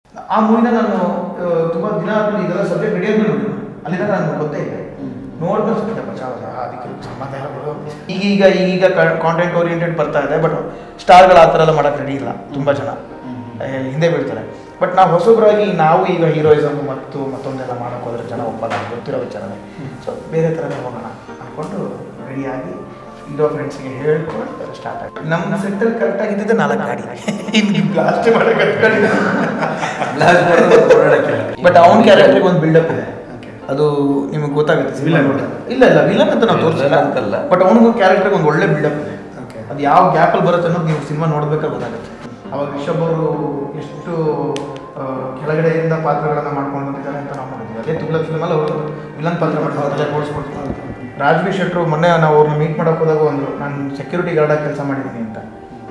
ಆ ಮೂವಿನ ನಾನು ಆ, ತುಂಬಾ ದಿನ ಆದ್ಮೇಲೆ ಇದೆಲ್ಲ ಸಬ್ಜೆಕ್ಟ್ ರೆಡಿ ಆದ್ಮೇಲೆ ನೋಡಿ ಅಲ್ಲಿಂದ ನನಗೆ ಗೊತ್ತೇ ಇಲ್ಲ ನೋಡಿದ್ರೆ ಸತ್ಯ ಬಚಾವ ಅದಕ್ಕೆ ಸಂಬಂಧ ಇಲ್ಲ ಬಿಡು ಈಗೀಗ ಈಗೀಗ ಕಾಂಟೆಂಟ್ ಓರಿಯೆಂಟೆಡ್ ಬರ್ತಾ ಇದೆ ಬಟ್ ಸ್ಟಾರ್ಗಳು ಆ ಥರ ಎಲ್ಲ ಮಾಡಕ್ಕೆ ರೆಡಿ ಇಲ್ಲ ತುಂಬ ಜನ ಏ, ಹಿಂದೆ ಬೀಳ್ತಾರೆ ಬಟ್ ನಾವು ಹೊಸಬ್ರಾಗಿ ನಾವು ಈಗ ಹೀರೋಯಿಸಮ್ ಮತ್ತು ಮತ್ತೊಂದೆಲ್ಲ ಮಾಡೋಕೆ ಹೋದ್ರೆ ಜನ ಒಪ್ಪಲ್ಲ ಗೊತ್ತಿರೋ ವಿಚಾರನೇ ಸೊ ಬೇರೆ ಥರನೇ ಹೋಗೋಣ ಅಂದ್ಕೊಂಡು ರೆಡಿಯಾಗಿ ಇರೋ ಫ್ರೆಂಡ್ಸ್ಗೆ ಹೇಳ್ಕೊಂಡು ಸ್ಟಾರ್ಟ್ ಆಗಿ ನಮ್ಮ ಸೆಟ್ಟಲ್ಲಿ ಕರೆಕ್ಟ್ ಆಗಿದ್ದಿದ್ದು ನಾಲ್ಕು ಗಾಡಿ ಇನ್ನು ಬ್ಲಾಸ್ಟ್ ಮಾಡಕ್ಕೆ ಬ್ಲಾಸ್ಟ್ ಮಾಡೋದು ಓಡಾಡಕ್ಕಿಲ್ಲ. ಬಟ್ ಅವನ ಕ್ಯಾರೆಕ್ಟರ್ಗೆ ಒಂದು ಬಿಲ್ಡಪ್ ಇದೆ Okay. ಅದು ನಿಮಗೆ ಗೊತ್ತಾಗುತ್ತೆ ಸಿನಿಮಾ Villain. ನೋಡಿದ್ರೆ ಇಲ್ಲ ಇಲ್ಲ ವಿಲನ್ ಅಂತ ನಾವು ತೋರಿಸಿಲ್ಲ Villain ಅಂತಲ್ಲ. ಬಟ್ ಅವನಿಗೂ ಕ್ಯಾರೆಕ್ಟರ್ಗೆ ಒಂದು ಒಳ್ಳೆ ಬಿಲ್ಡಪ್ ಇದೆ Okay. ಅದು ಯಾವ ಗ್ಯಾಪಲ್ಲಿ ಬರುತ್ತೆ ಅನ್ನೋದು ನೀವು ಸಿನಿಮಾ ನೋಡ್ಬೇಕಾದ್ರೆ ಗೊತ್ತಾಗುತ್ತೆ ಅವಾಗ ರಿಷಬ್ ಅವರು ಎಷ್ಟು ಆ, ಕೆಳಗಡೆಯಿಂದ ಪಾತ್ರಗಳನ್ನ ಮಾಡ್ಕೊಂಡು ಬಂದಿದ್ದಾರೆ ಅಂತ ನಾವು ನೋಡಿದ್ವಿ ಅದೇ ತುಗ್ಲಕ್ ಫಿಲ್ಮಲ್ಲಿ ಅವರು ವಿಲನ್ ಪಾತ್ರ ಮಾಡ್ತಾರೆ ಓಡಿಸ್ಕೊಡ್ತಾರೆ ರಾಜ್ವಿ ಶೆಟ್ರು ಮೊನ್ನೆ ನಾವು ಅವ್ರನ್ನ ಮೀಟ್ ಮಾಡೋಕೆ ಹೋದಾಗ ಒಂದು ನಾನು ಸೆಕ್ಯೂರಿಟಿ ಗಾರ್ಡಾಗಿ ಕೆಲಸ ಮಾಡಿದ್ದೀನಿ ಅಂತ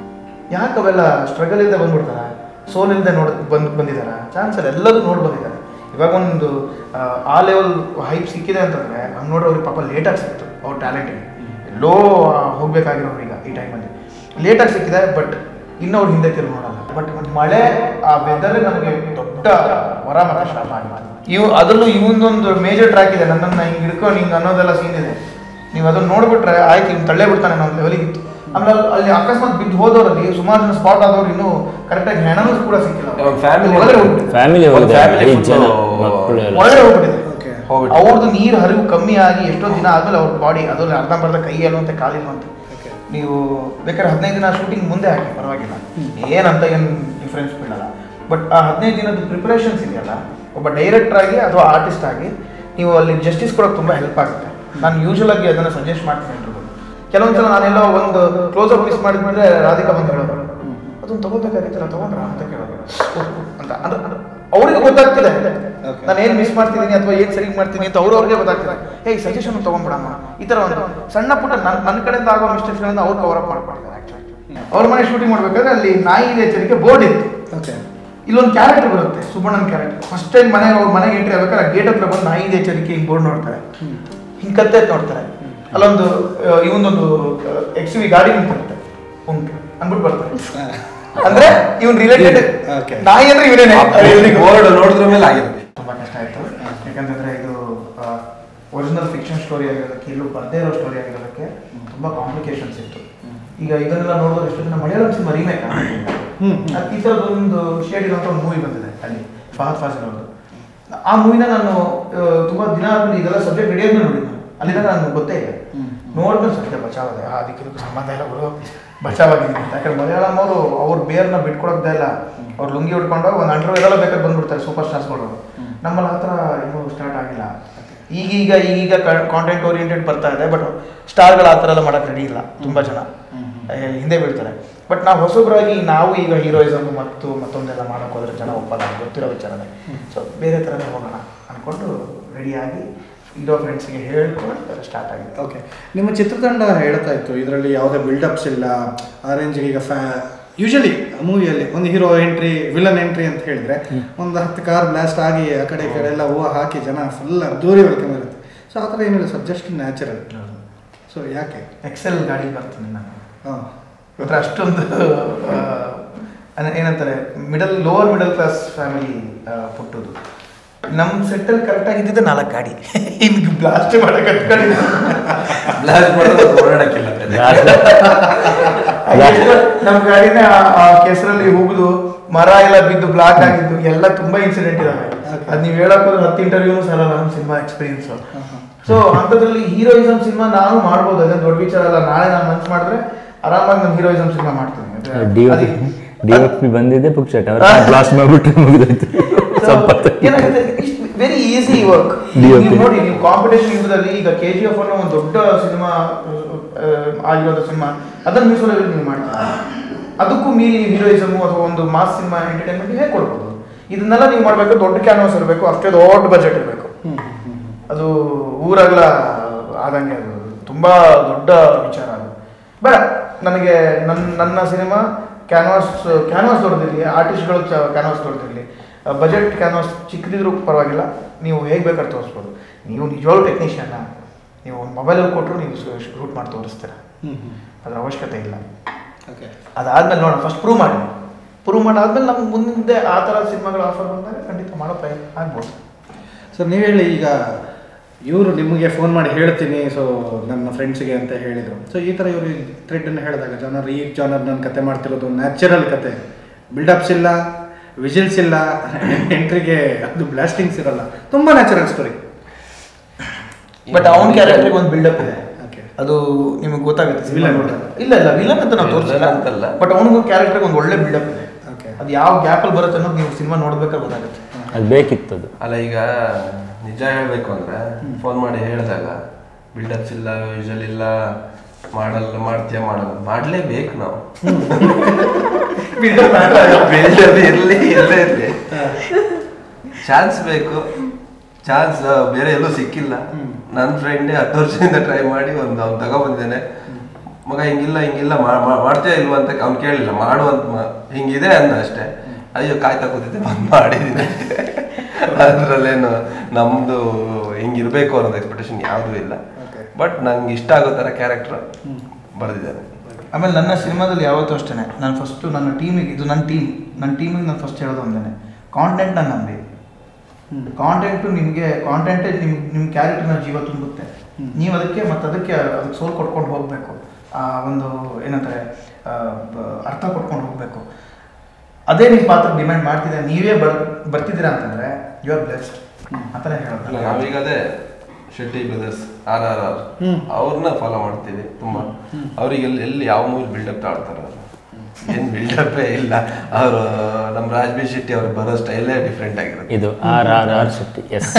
ಯಾಕೆ ಅವೆಲ್ಲ ಸ್ಟ್ರಗಲ್ ಇಲ್ಲದೆ ಬಂದ್ಬಿಡ್ತಾರ ಸೋಲ್ ಇಲ್ಲದೆ ನೋಡ್ ಬಂದು ಬಂದಿದ್ದಾರ ಚಾನ್ಸ್ ಇಲ್ಲ ಎಲ್ಲರೂ ನೋಡಿ ಬಂದಿದ್ದಾರೆ ಇವಾಗ ಒಂದು ಆ, ಆ ಲೆವೆಲ್ ಹೈಪ್ ಸಿಕ್ಕಿದೆ ಅಂತಂದ್ರೆ ಹಂಗೆ ನೋಡ್ರೆ ಅವ್ರಿಗೆ ಪಾಪ ಲೇಟಾಗಿ ಸಿಕ್ತು ಅವ್ರ ಟ್ಯಾಲೆಂಟಿಗೆ ಎಲ್ಲೋ ಹೋಗ್ಬೇಕಾಗಿರೋರು ಈಗ ಈ ಟೈಮಲ್ಲಿ ಲೇಟಾಗಿ ಸಿಕ್ಕಿದೆ ಬಟ್ ಇನ್ನೂ ಅವ್ರು ಹಿಂದೆ ತಿರುಗಿ ನೋಡಲ್ಲ ಬಟ್ ಮಳೆ ಆ ವೆದರ್ ನಮಗೆ ದೊಡ್ಡ ವರ ಮತ್ತು ಶಾಪ ಆಗಿದೆ ಇವು ಅದರಲ್ಲೂ ಇವೊಂದೊಂದು ಮೇಜರ್ ಟ್ರ್ಯಾಕ್ ಇದೆ ನನ್ನನ್ನು ಹಿಂಗೆ ಹಿಡ್ಕೊಂಡು ಹಿಂಗೆ ಅನ್ನೋದೆಲ್ಲ ಸೀನ್ ಇದೆ ನೀವು ಅದನ್ನ ನೋಡ್ಬಿಟ್ರೆ ಆಯ್ತು ಹಿಂಗೆ ತಳ್ಳೇ ಬಿಡ್ತಾನೆ ಅನ್ನೋ ಲೆವೆಲಿಗೆ ಇತ್ತು ಆಮೇಲೆ ಅಲ್ಲಿ- ಅಲ್ಲಿ ಅಕಸ್ಮಾತ್ ಬಿದ್ದು ಹೋದವರಲ್ಲಿ ಸುಮಾರು ಜನ ಸ್ಪಾಟ್ ಆದವ್ರು ಇನ್ನೂ ಕರೆಕ್ಟಾಗಿ ಹೆಣನೂ ಕೂಡ ಸಿಕ್ಕಿಲ್ಲ ಅವ್ರ family ಒಳಗಡೆ ಹೋಗ್ಬಿಟ್ಟಿದೆ ಫ್ಯಾಮಿಲಿ ಒಂದು ಹೋಗಿದೆ family ಐದು ಜನ full ಮಕ್ಕಳು ಎಲ್ಲ ಒಳಗಡೆ ಹೋಗ್ಬಿಟ್ಟಿದೆ ಓಕೆ ಹೋಗ್ಬಿಟ್ಟು ಅವ್ರದ್ದು ನೀರು ಹರಿವು ಕಮ್ಮಿ ಆಗಿ ಎಷ್ಟೋ ದಿನ ಆದ್ಮೇಲೆ ಅವ್ರ ಬಾಡಿ ಅದ್ರಲ್ಲಿ ಅರ್ಧಂಬರ್ಧ ಕೈ ಎಲ್ಲುವಂತೆ ಕಾಲಿಲ್ವಂತೆ ಓಕೆ ನೀವು ಬೇಕಾದ್ರೆ ಹದಿನೈದು ದಿನ ಶೂಟಿಂಗ್ ಮುಂದೆ ಹಾಕಿ ಪರವಾಗಿಲ್ಲ ಏನಂತ ಏನು ಡಿಫ್ರೆನ್ಸ್ ಬೀಳಲ್ಲ ಬಟ್ ಆ ಹದಿನೈದು ದಿನದ ಪ್ರಿಪರೇಷನ್ಸ್ ಇದೆಯಲ್ಲ ಒಬ್ಬ ಡೈರೆಕ್ಟರ್ ಆಗಿ ಅಥವಾ ಆರ್ಟಿಸ್ಟ್ ಆಗಿ ನೀವು ಅಲ್ಲಿ ಜಸ್ಟಿಸ್ ಕೊಡೋಕೆ ತುಂಬ ಹೆಲ್ಪ್ ಆಗುತ್ತೆ ನಾನು ಯೂಶಲ್ ಆಗಿ ಅದನ್ನು ಸಜೆಸ್ಟ್ ಮಾಡ್ತೀನಿ ಎಲ್ರಿಗೂ ಕೆಲವೊಂದ್ಸಲ ನಾನೆಲ್ಲೋ ಒಂದು ಕ್ಲೋಸ್ ಅಪ್ ಮಿಸ್ ಮಾಡಿದ್ರೆ ರಾಧಿಕಾ ಬಂದು ಹೇಳೋರು ಅದನ್ನು ತಗೋಬೇಕಾಗಿತ್ತಲ್ಲ ತಗೊಂಡ್ರ ಅಂತ ಕೇಳೋರು ಓಹ್, ಅಂತ ಅಂದ್ರೆ ಅಂದ್ರೆ ಅವ್ರಿಗೆ ಗೊತ್ತಾಗ್ತಿದೆ Okay. ನಾನು ಏನು ಮಿಸ್ ಮಾಡ್ತಿದ್ದೀನಿ ಅಥವಾ ಏನು ಸರಿ ಮಾಡ್ತೀನಿ ಅಂತ ಅವ್ರು ಅವ್ರಿಗೆ ಗೊತ್ತಾಗ್ತಿದೆ ಹೇ ಸಜೆಷನ್ ತಗೊಂಡ್ಬಿಡಮ್ಮ ಈ ಥರ ಒಂದು ಸಣ್ಣ ಪುಟ್ಟ ನನ್ನ ನನ್ನ ಕಡೆಯಿಂದ ಆಗೋ ಮಿಸ್ಟೇಕ್ಸ್ಗಳನ್ನ ಅವ್ರು ಕವರ್ ಅಪ್ ಮಾಡ್ಕೊಳ್ತಾರೆ ಆ್ಯಕ್ಚುಲಿ ಅವ್ರ ಮನೆ ಶೂಟಿಂಗ್ ಮಾಡ್ಬೇಕಾದ್ರೆ ಅಲ್ಲಿ ನಾಯಿ ಇದೆ ಎಚ್ಚರಿಕೆ ಬೋರ್ಡ್ ಇತ್ತು ಓಕೆ ಇಲ್ಲೊಂದು ಕ್ಯಾರೆಕ್ಟರ್ ಬರುತ್ತೆ ಸುಬ್ಬಣ್ಣನ ಕ್ಯಾರೆಕ್ಟರ್ ಫಸ್ಟ್ ಟೈಮ್ ಮನೆಗೆ ಅವ್ರ ಮನೆಗೆ ಎಂಟ್ರಿ ಆಗ್ಬೇಕಾದ್ರೆ ಗೇಟ್ ಹತ್ರ ಬಂದು ನಾಯಿ ಇದೆ ಎಚ್ಚರಿಕೆ ಹಿಂಗೆ ಬೋರ್ಡ್ ನೋಡ್ತಾರೆ ಹಿಂಗೆ ಕತ್ತೆ ನೋಡ್ತಾರೆ ಅಲ್ಲೊಂದು ಆ, ಇವನೊಂದು ಎಕ್ಸ್ ವಿ ಗಾಡಿ ನಿಂತಿರುತ್ತೆ ಉಂಟು ಅಂದ್ಬಿಟ್ಟು ಬರ್ತಾರೆ ಅಂದ್ರೆ ಇವನ್ ರಿಲೇಟೆಡ್ Okay. ನಾಯಿ ಅಂದ್ರೆ ಇವನೇನೆ ಬೋರ್ಡ್ ನೋಡಿದ್ರ ಮೇಲೆ ಆಗಿದೆ ತುಂಬಾ ಕಷ್ಟ ಆಯ್ತು ಯಾಕಂತಂದ್ರೆ ಇದು ಒರಿಜಿನಲ್ ಫಿಕ್ಷನ್ ಸ್ಟೋರಿ ಆಗಿರೋದಕ್ಕೆ ಇಲ್ಲೂ ಬರ್ದೇ ಇರೋ ಸ್ಟೋರಿ ಆಗಿರೋದಕ್ಕೆ ತುಂಬಾ ಕಾಂಪ್ಲಿಕೇಶನ್ಸ್ ಇತ್ತು ಈಗ ಇದನ್ನೆಲ್ಲ ನೋಡಿದ್ರೆ ಎಷ್ಟು ಜನ ಮಲಯಾಳಂ ಸಿನಿಮಾ ರೀಮೇಕ್ ಹ್ಮ್. ಈ ಥರದೊಂದು ಶೇಡ್ ಇರುವಂಥ ಒಂದು ಮೂವಿ ಬಂದಿದೆ ಅಲ್ಲಿ ಫಹದ್ ಫಾಸಿಲ್ ಅವ್ರದ್ದು ಆ ಮೂವಿನ ನಾನು ಆ, ತುಂಬಾ ದಿನ ಆದ್ಮೇಲೆ ಇದೆಲ್ಲ ಸಬ್ಜೆಕ್ಟ್ ರೆಡಿ ಆದ್ಮೇಲೆ ನೋಡಿದ್ದು ಅಲ್ಲಿಂದ ನನಗೆ ಗೊತ್ತೇ ಇಲ್ಲ ನೋಡಿದ್ರೆ ಸತ್ಯ ಬಚಾವದೆ ಆ ಅದಕ್ಕೆ ಇದಕ್ಕೂ ಸಂಬಂಧ ಇಲ್ಲ ಬಿಡು ಬಚಾವಾಗಿದ್ದೀನಿ ಯಾಕಂದ್ರೆ ಮಲಯಾಳಂ ಅವರು ಅವ್ರ ಬೇರ್ನ ಬಿಟ್ಕೊಡೋದೇ ಇಲ್ಲ ಅವ್ರು ಲುಂಗಿ ಉಟ್ಕೊಂಡು ಒಂದು ಅಂಡರ್ ಎಲ್ಲ ಬೇಕಾದ್ರೆ ಬಂದ್ಬಿಡ್ತಾರೆ ಸೂಪರ್ ಸ್ಟಾರ್ಸ್ಗಳು ನಮ್ಮಲ್ಲಿ ಆ ಥರ ಇನ್ನೂ ಸ್ಟಾರ್ಟ್ ಆಗಿಲ್ಲ ಈಗೀಗ ಈಗೀಗ ಕಾಂಟೆಂಟ್ ಓರಿಯೆಂಟೆಡ್ ಬರ್ತಾ ಇದೆ ಬಟ್ ಸ್ಟಾರ್ಗಳು ಆ ಥರ ಎಲ್ಲ ಮಾಡಕ್ಕೆ ರೆಡಿ ಇಲ್ಲ ತುಂಬ ಜನ ಏ, ಹಿಂದೆ ಬೀಳ್ತಾರೆ ಬಟ್ ನಾವು ಹೊಸಬ್ರಾಗಿ ನಾವು ಈಗ ಹೀರೋಯಿಸಮ್ ಮತ್ತು ಮತ್ತೊಂದೆಲ್ಲ ಮಾಡೋಕೆ ಹೋದ್ರೆ ಜನ ಒಪ್ಪಲ್ಲ ಗೊತ್ತಿರೋ ವಿಚಾರನೇ ಸೊ ಬೇರೆ ಥರನೇ ಹೋಗೋಣ ಅಂದ್ಕೊಂಡು ರೆಡಿಯಾಗಿ ಇರೋ ಫ್ರೆಂಡ್ಸ್ಗೆ ಹೇಳ್ಕೊಂಡು ಸ್ಟಾರ್ಟ್ ಆಗಿದೆ ಓಕೆ ನಿಮ್ಮ ಚಿತ್ರತಂಡ ಹೇಳ್ತಾ ಇತ್ತು ಇದರಲ್ಲಿ ಯಾವುದೇ ಬಿಲ್ಡಪ್ಸ್ ಇಲ್ಲ ಆ ರೇಂಜ್ಗೆ ಈಗ ಫ್ಯಾ ಯೂಶಲಿ ಮೂವಿಯಲ್ಲಿ ಒಂದು ಹೀರೋ ಎಂಟ್ರಿ ವಿಲನ್ ಎಂಟ್ರಿ ಅಂತ ಹೇಳಿದ್ರೆ ಒಂದು ಹತ್ತು ಕಾರ್ ಬ್ಲಾಸ್ಟ್ ಆಗಿ ಆ ಕಡೆ ಈ ಕಡೆ ಎಲ್ಲ ಹೂವು ಹಾಕಿ ಜನ ಫುಲ್ ಅದ್ದೂರಿ ವೆಲ್ಕಮ್ ಇರುತ್ತೆ ಸೊ ಆ ಥರ ಏನಿಲ್ಲ ಸರ್ ಜಸ್ಟ್ ನ್ಯಾಚುರಲ್ ಸೊ ಯಾಕೆ ಎಕ್ಸೆಲ್ ಗಾಡಿ ಬರ್ತೀನಿ ನಾನು ಹಾಂ ಇವತ್ತು ಅಷ್ಟೊಂದು ಆ, ಅನ್ನ- ಏನಂತಾರೆ middle lower middle class family ಪುಟ್ಟದು ನಮ್ಮ ಸೆಟ್ಟಲ್ಲಿ ಕರೆಕ್ಟ್ ಆಗಿದ್ದಿದ್ದು ನಾಲ್ಕು ಗಾಡಿ ಇನ್ನು ಬ್ಲಾಸ್ಟ್ ಮಾಡಕ್ಕೆ ಕಟ್ಕೊಂಡಿದ್ದೆ ಬ್ಲಾಸ್ಟ್ ಮಾಡೋದು ಓಡಾಡಕ್ಕಿಲ್ಲ ನಮ್ಮ ಗಾಡಿನ ಆ ಕೆಸರಲ್ಲಿ ಹೋಗುದು ಮರ ಎಲ್ಲ ಬಿದ್ದು ಬ್ಲಾಕ್ ಆಗಿದ್ದು ಎಲ್ಲ ತುಂಬಾ ಇನ್ಸಿಡೆಂಟ್ ಇದಾವೆ Okay. ಅದ್ ನೀವು ಹೇಳಕ್ ಹೋದ್ರೆ ಹತ್ತು ಇಂಟರ್ವ್ಯೂ ಸಲ ನಮ್ಮ ಸಿನಿಮಾ ಎಕ್ಸ್ಪೀರಿಯನ್ಸ್ ಸೊ ಅಂಥದ್ರಲ್ಲಿ ಹೀರೋಯಿಸಮ್ ಸಿನಿಮಾ ನಾನು ಮಾಡ್ಬೋದು ಅದೇ ದೊಡ್ಡ ವಿಚಾರ ಅಲ್ಲ ನಾಳೆ ನಾನು ಮನ್ಸು ಮಾಡಿದ್ರೆ ಆರಾಮಾಗಿ ನಾನು ಹೀರೋಯಿಸಮ್ ಸಿನಿಮಾ ಮಾಡ್ತೀನಿ ಡಿ ಒ ಅದೇ- ಡಿ ಒ ಪಿ ಬಂದಿದೆ ಪುಕ್ಷಟ್ ಅವ್ರ ಬ್ಲಾಸ್ಟ್ ಮಾಡ್ಬಿಟ್ರೆ ಮುಗಿದೋಯ್ತು ಸ್ವಲ್ಪ ವೆರಿ ಈಸಿ ವರ್ಕ್ DOP. ನೀವು ನೋಡಿ ನೀವು ಕಾಂಪಿಟೇಷನ್ ಯುಗದಲ್ಲಿ ಈಗ ಕೆ ಜಿ ಎಫ್ ಅನ್ನೋ ಒಂದು ದೊಡ್ಡ ಸಿನಿಮಾ ಆಗಿರೋದು ಸಿನಿಮಾ ಅದನ್ನ ಮೀಸಲು ನೀವು ಮಾಡ್ತೀರಾ ಅದಕ್ಕೂ ಮೀರಿ ಹೀರೋಯಿಸಮ್ ಅಥವಾ ಒಂದು ಮಾಸ್ ಸಿನಿಮಾ ಎಂಟರ್ಟೈನ್ಮೆಂಟ್ ಹೇಗೆ ಕೊಡ್ಬೋದು ಇದನ್ನೆಲ್ಲ ನೀವು ಮಾಡಬೇಕು ದೊಡ್ಡ ಕ್ಯಾನ್ವಾಸ್ ಇರಬೇಕು ಅಷ್ಟೇ ದೊಡ್ಡ ಬಜೆಟ್ ಇರಬೇಕು ಅದು ಊರಾಗಲ ಆದಂಗೆ ಅದು ತುಂಬಾ ದೊಡ್ಡ ವಿಚಾರ ಅದು ಬೇಡ ನನಗೆ ನನ್ನ ನನ್ನ ಸಿನಿಮಾ ಕ್ಯಾನ್ವಾಸ್ ಕ್ಯಾನ್ವಾಸ್ ದೊಡ್ಡದಿರಲಿ ಆರ್ಟಿಸ್ಟ್ಗಳು ಕ್ಯಾನ್ವಾಸ್ ದೊಡ್ಡದಿರಲಿ ಬಜೆಟ್ ಕ್ಯಾನ್ವಾಸ್ ಚಿಕ್ಕದಿದ್ರೂ ಪರವಾಗಿಲ್ಲ ನೀವು ಹೇಗೆ ಬೇಕಾದ್ರೆ ತೋರಿಸ್ಬೋದು ನೀವು ನಿಜವಾಗ್ಲೂ ಟೆಕ್ನಿಷಿಯನ್ನ ನೀವು ಒಂದು ಮೊಬೈಲಲ್ಲಿ ಕೊಟ್ಟರು ನೀವು ಶೂಟ್ ಮಾಡಿ ತೋರಿಸ್ತೀರ ಹ್ಞೂ ಹ್ಞೂ ಅದ್ರ ಅವಶ್ಯಕತೆ ಇಲ್ಲ ಓಕೆ ಅದಾದ್ಮೇಲೆ ನೋಡೋಣ ಫಸ್ಟ್ ಪ್ರೂವ್ ಮಾಡಿ ಪ್ರೂವ್ ಮಾಡಾದ್ಮೇಲೆ ನಮ್ಗೆ ಮುಂದೆ ಆ ಥರ ಸಿನಿಮಾಗಳು ಆಫರ್ ಬಂದಾಗ ಖಂಡಿತ ಮಾಡೋ ಪ್ರಯತ್ನ ಆಗ್ಬೋದು ಸರ್ ನೀವು ಹೇಳಿ ಈಗ ಇವರು ನಿಮಗೆ ಫೋನ್ ಮಾಡಿ ಹೇಳ್ತೀನಿ ಸೊ ನನ್ನ ಫ್ರೆಂಡ್ಸಿಗೆ ಅಂತ ಹೇಳಿದರು ಸೊ ಈ ಥರ ಇವರು ಥ್ರೆಡನ್ನು ಹೇಳಿದಾಗ ಜನರು ಈ ಜಾನರ್ ನನ್ನ ಕತೆ ಮಾಡ್ತಿರೋದು ನ್ಯಾಚುರಲ್ ಕತೆ ಬಿಲ್ಡಪ್ಸ್ ಇಲ್ಲ ವಿಜಿಲ್ಸ್ ಇಲ್ಲ ಎಂಟ್ರಿಗೆ ಅದು ಬ್ಲಾಸ್ಟಿಂಗ್ಸ್ ಇರಲ್ಲ ತುಂಬ ನ್ಯಾಚುರಲ್ ಸ್ಟೋರಿ ಬಟ್ ಅವನ ಕ್ಯಾರೆಕ್ಟರ್ಗೆ ಒಂದು ಬಿಲ್ಡಪ್ ಇದೆ ಓಕೆ ಅದು ನಿಮಗೆ ಗೊತ್ತಾಗುತ್ತೆ ಸಿನಿಮಾ Villain. ನೋಡಿದಾಗ ಇಲ್ಲ ಇಲ್ಲ ವಿಲನ್ ಅಂತ ನಾವು ತೋರಿಸಿಲ್ಲ Villain ಅಂತಲ್ಲ. ಬಟ್ ಅವನಿಗೂ ಕ್ಯಾರೆಕ್ಟರ್ಗೆ ಒಂದು ಒಳ್ಳೆ ಬಿಲ್ಡಪ್ ಇದೆ ಓಕೆ ಅದು ಯಾವ ಗ್ಯಾಪಲ್ಲಿ ಬರುತ್ತೆ ಅನ್ನೋದು ನೀವು ಸಿನಿಮಾ ನೋಡ್ಬೇಕಾದ್ರೆ ಗೊತ್ತಾಗುತ್ತೆ ಅದು ಬೇಕಿತ್ತು ಅದು ಅಲ್ಲ ಈಗ ನಿಜ ಹೇಳ್ಬೇಕು ಅಂದ್ರೆ ಫೋನ್ ಮಾಡಿ ಹೇಳಿದಾಗ ಬಿಲ್ಡಪ್ಸ್ ಇಲ್ಲ ಯೂಶಲ್ ಇಲ್ಲ ಮಾಡಲ್ಲ ಮಾಡ್ತೀಯ ಮಾಡಲ್ಲ ಮಾಡ್ಲೇಬೇಕು ನಾವು ಬಿಲ್ಡಪ್ ಇರಲಿ ಎಲ್ಲೇ ಇರಲಿ ಚಾನ್ಸ್ ಬೇಕು ಚಾನ್ಸ್ ಬೇರೆ ಎಲ್ಲೂ ಸಿಕ್ಕಿಲ್ಲ ನನ್ನ ಫ್ರೆಂಡೇ ಹತ್ತು ವರ್ಷದಿಂದ ಟ್ರೈ ಮಾಡಿ ಒಂದು ಅವ್ನು ತಗೊಬಂದಿದ್ದಾನೆ ಮಗ ಹಿಂಗಿಲ್ಲ ಹಿಂಗಿಲ್ಲ ಮಾ- ಮಾ- ಮಾಡ್ತೀಯ ಇಲ್ವಾ ಅಂತ ಅವ್ನು ಕೇಳಿಲ್ಲ ಮಾಡು ಅಂತ ಮ- ಹಿಂಗಿದೆ ಅಂದ ಅಷ್ಟೇ ಅಯ್ಯೋ ಕಾಯ್ತಾ ಕೂತಿದ್ದೆ ಬಂದು ಮಾಡಿದ್ದೀನಿ ಅದ್ರಲ್ಲೇನು ನಮ್ದು ಹಿಂಗಿರ್ಬೇಕು ಅನ್ನೋದು ಎಕ್ಸ್ಪೆಕ್ಟೇಷನ್ ಯಾವುದೂ ಇಲ್ಲ Okay. ಬಟ್ ನಂಗೆ ಇಷ್ಟ ಆಗೋ ಥರ ಕ್ಯಾರೆಕ್ಟರ್ ಬರೆದಿದ್ದಾನೆ ಆಮೇಲೆ ನನ್ನ ಸಿನಿಮಾದಲ್ಲಿ ಯಾವತ್ತೂ ಅಷ್ಟೇ ನಾನು ಫಸ್ಟು ನನ್ನ ಟೀಮಿಗೆ ಇದು ನನ್ನ ಟೀಮ್ ನನ್ನ ಟೀಮಿಗೆ ನಾನು ಫಸ್ಟ್ ಹೇಳೋದು ಒಂದೇ ಕಾಂಟೆಂಟ್ ನಾನು ನಂಬಿ ಕಾಂಟೆಂಟು ನಿಮಗೆ ಕಾಂಟೆಂಟೇ ನಿಮ್ ನಿಮ್ಮ ಕ್ಯಾರೆಕ್ಟರ್ನ ಜೀವ ತುಂಬುತ್ತೆ ಹ್ಮ್. ನೀವು ಅದಕ್ಕೆ ಮತ್ತು ಅದಕ್ಕೆ ಅದಕ್ಕೆ ಸೋಲ್ ಕೊಟ್ಕೊಂಡು ಹೋಗಬೇಕು ಆ ಒಂದು ಏನಂತಾರೆ ಆ, ಬ- ಅರ್ಥ ಕೊಟ್ಕೊಂಡು ಹೋಗಬೇಕು ಅದೇ ನಿಮ್ಮ ಪಾತ್ರ ಡಿಮ್ಯಾಂಡ್ ಮಾಡ್ತಿದೆ ನೀವೇ ಬರ್ ಬರ್ತಿದ್ದೀರಾ ಅಂತಂದರೆ ಯು ಆರ್ ಬ್ಲೆಸ್ಡ್ ಅಂತಲೇ ಅಲ್ಲ ಹೇಳೋದು ನಾವೀಗ ಅದೇ Shetty brothers R R R ಹ್ಮ್. ಅವ್ರನ್ನ ಫಾಲೋ ಮಾಡ್ತೀವಿ ತುಂಬಾ ಅವ್ರಿಗೆ ಎಲ್ಲಿ ಎಲ್ಲಿ ಯಾವ ಮೂವಿ ಬಿಲ್ಡಪ್ ತಾಳ್ತಾರ ಅವರು ಏನ್ ಬಿಲ್ಡಪ್ಪೇ ಇಲ್ಲ ಅವರು ನಮ್ಮ ರಾಜ್ಬೀರ್ ಶೆಟ್ಟಿ ಅವ್ರು ಬರೋ ಸ್ಟೈಲೇ ಡಿಫ್ರೆಂಟ್ ಆಗಿರುತ್ತೆ ಇದು R R R Shetty yes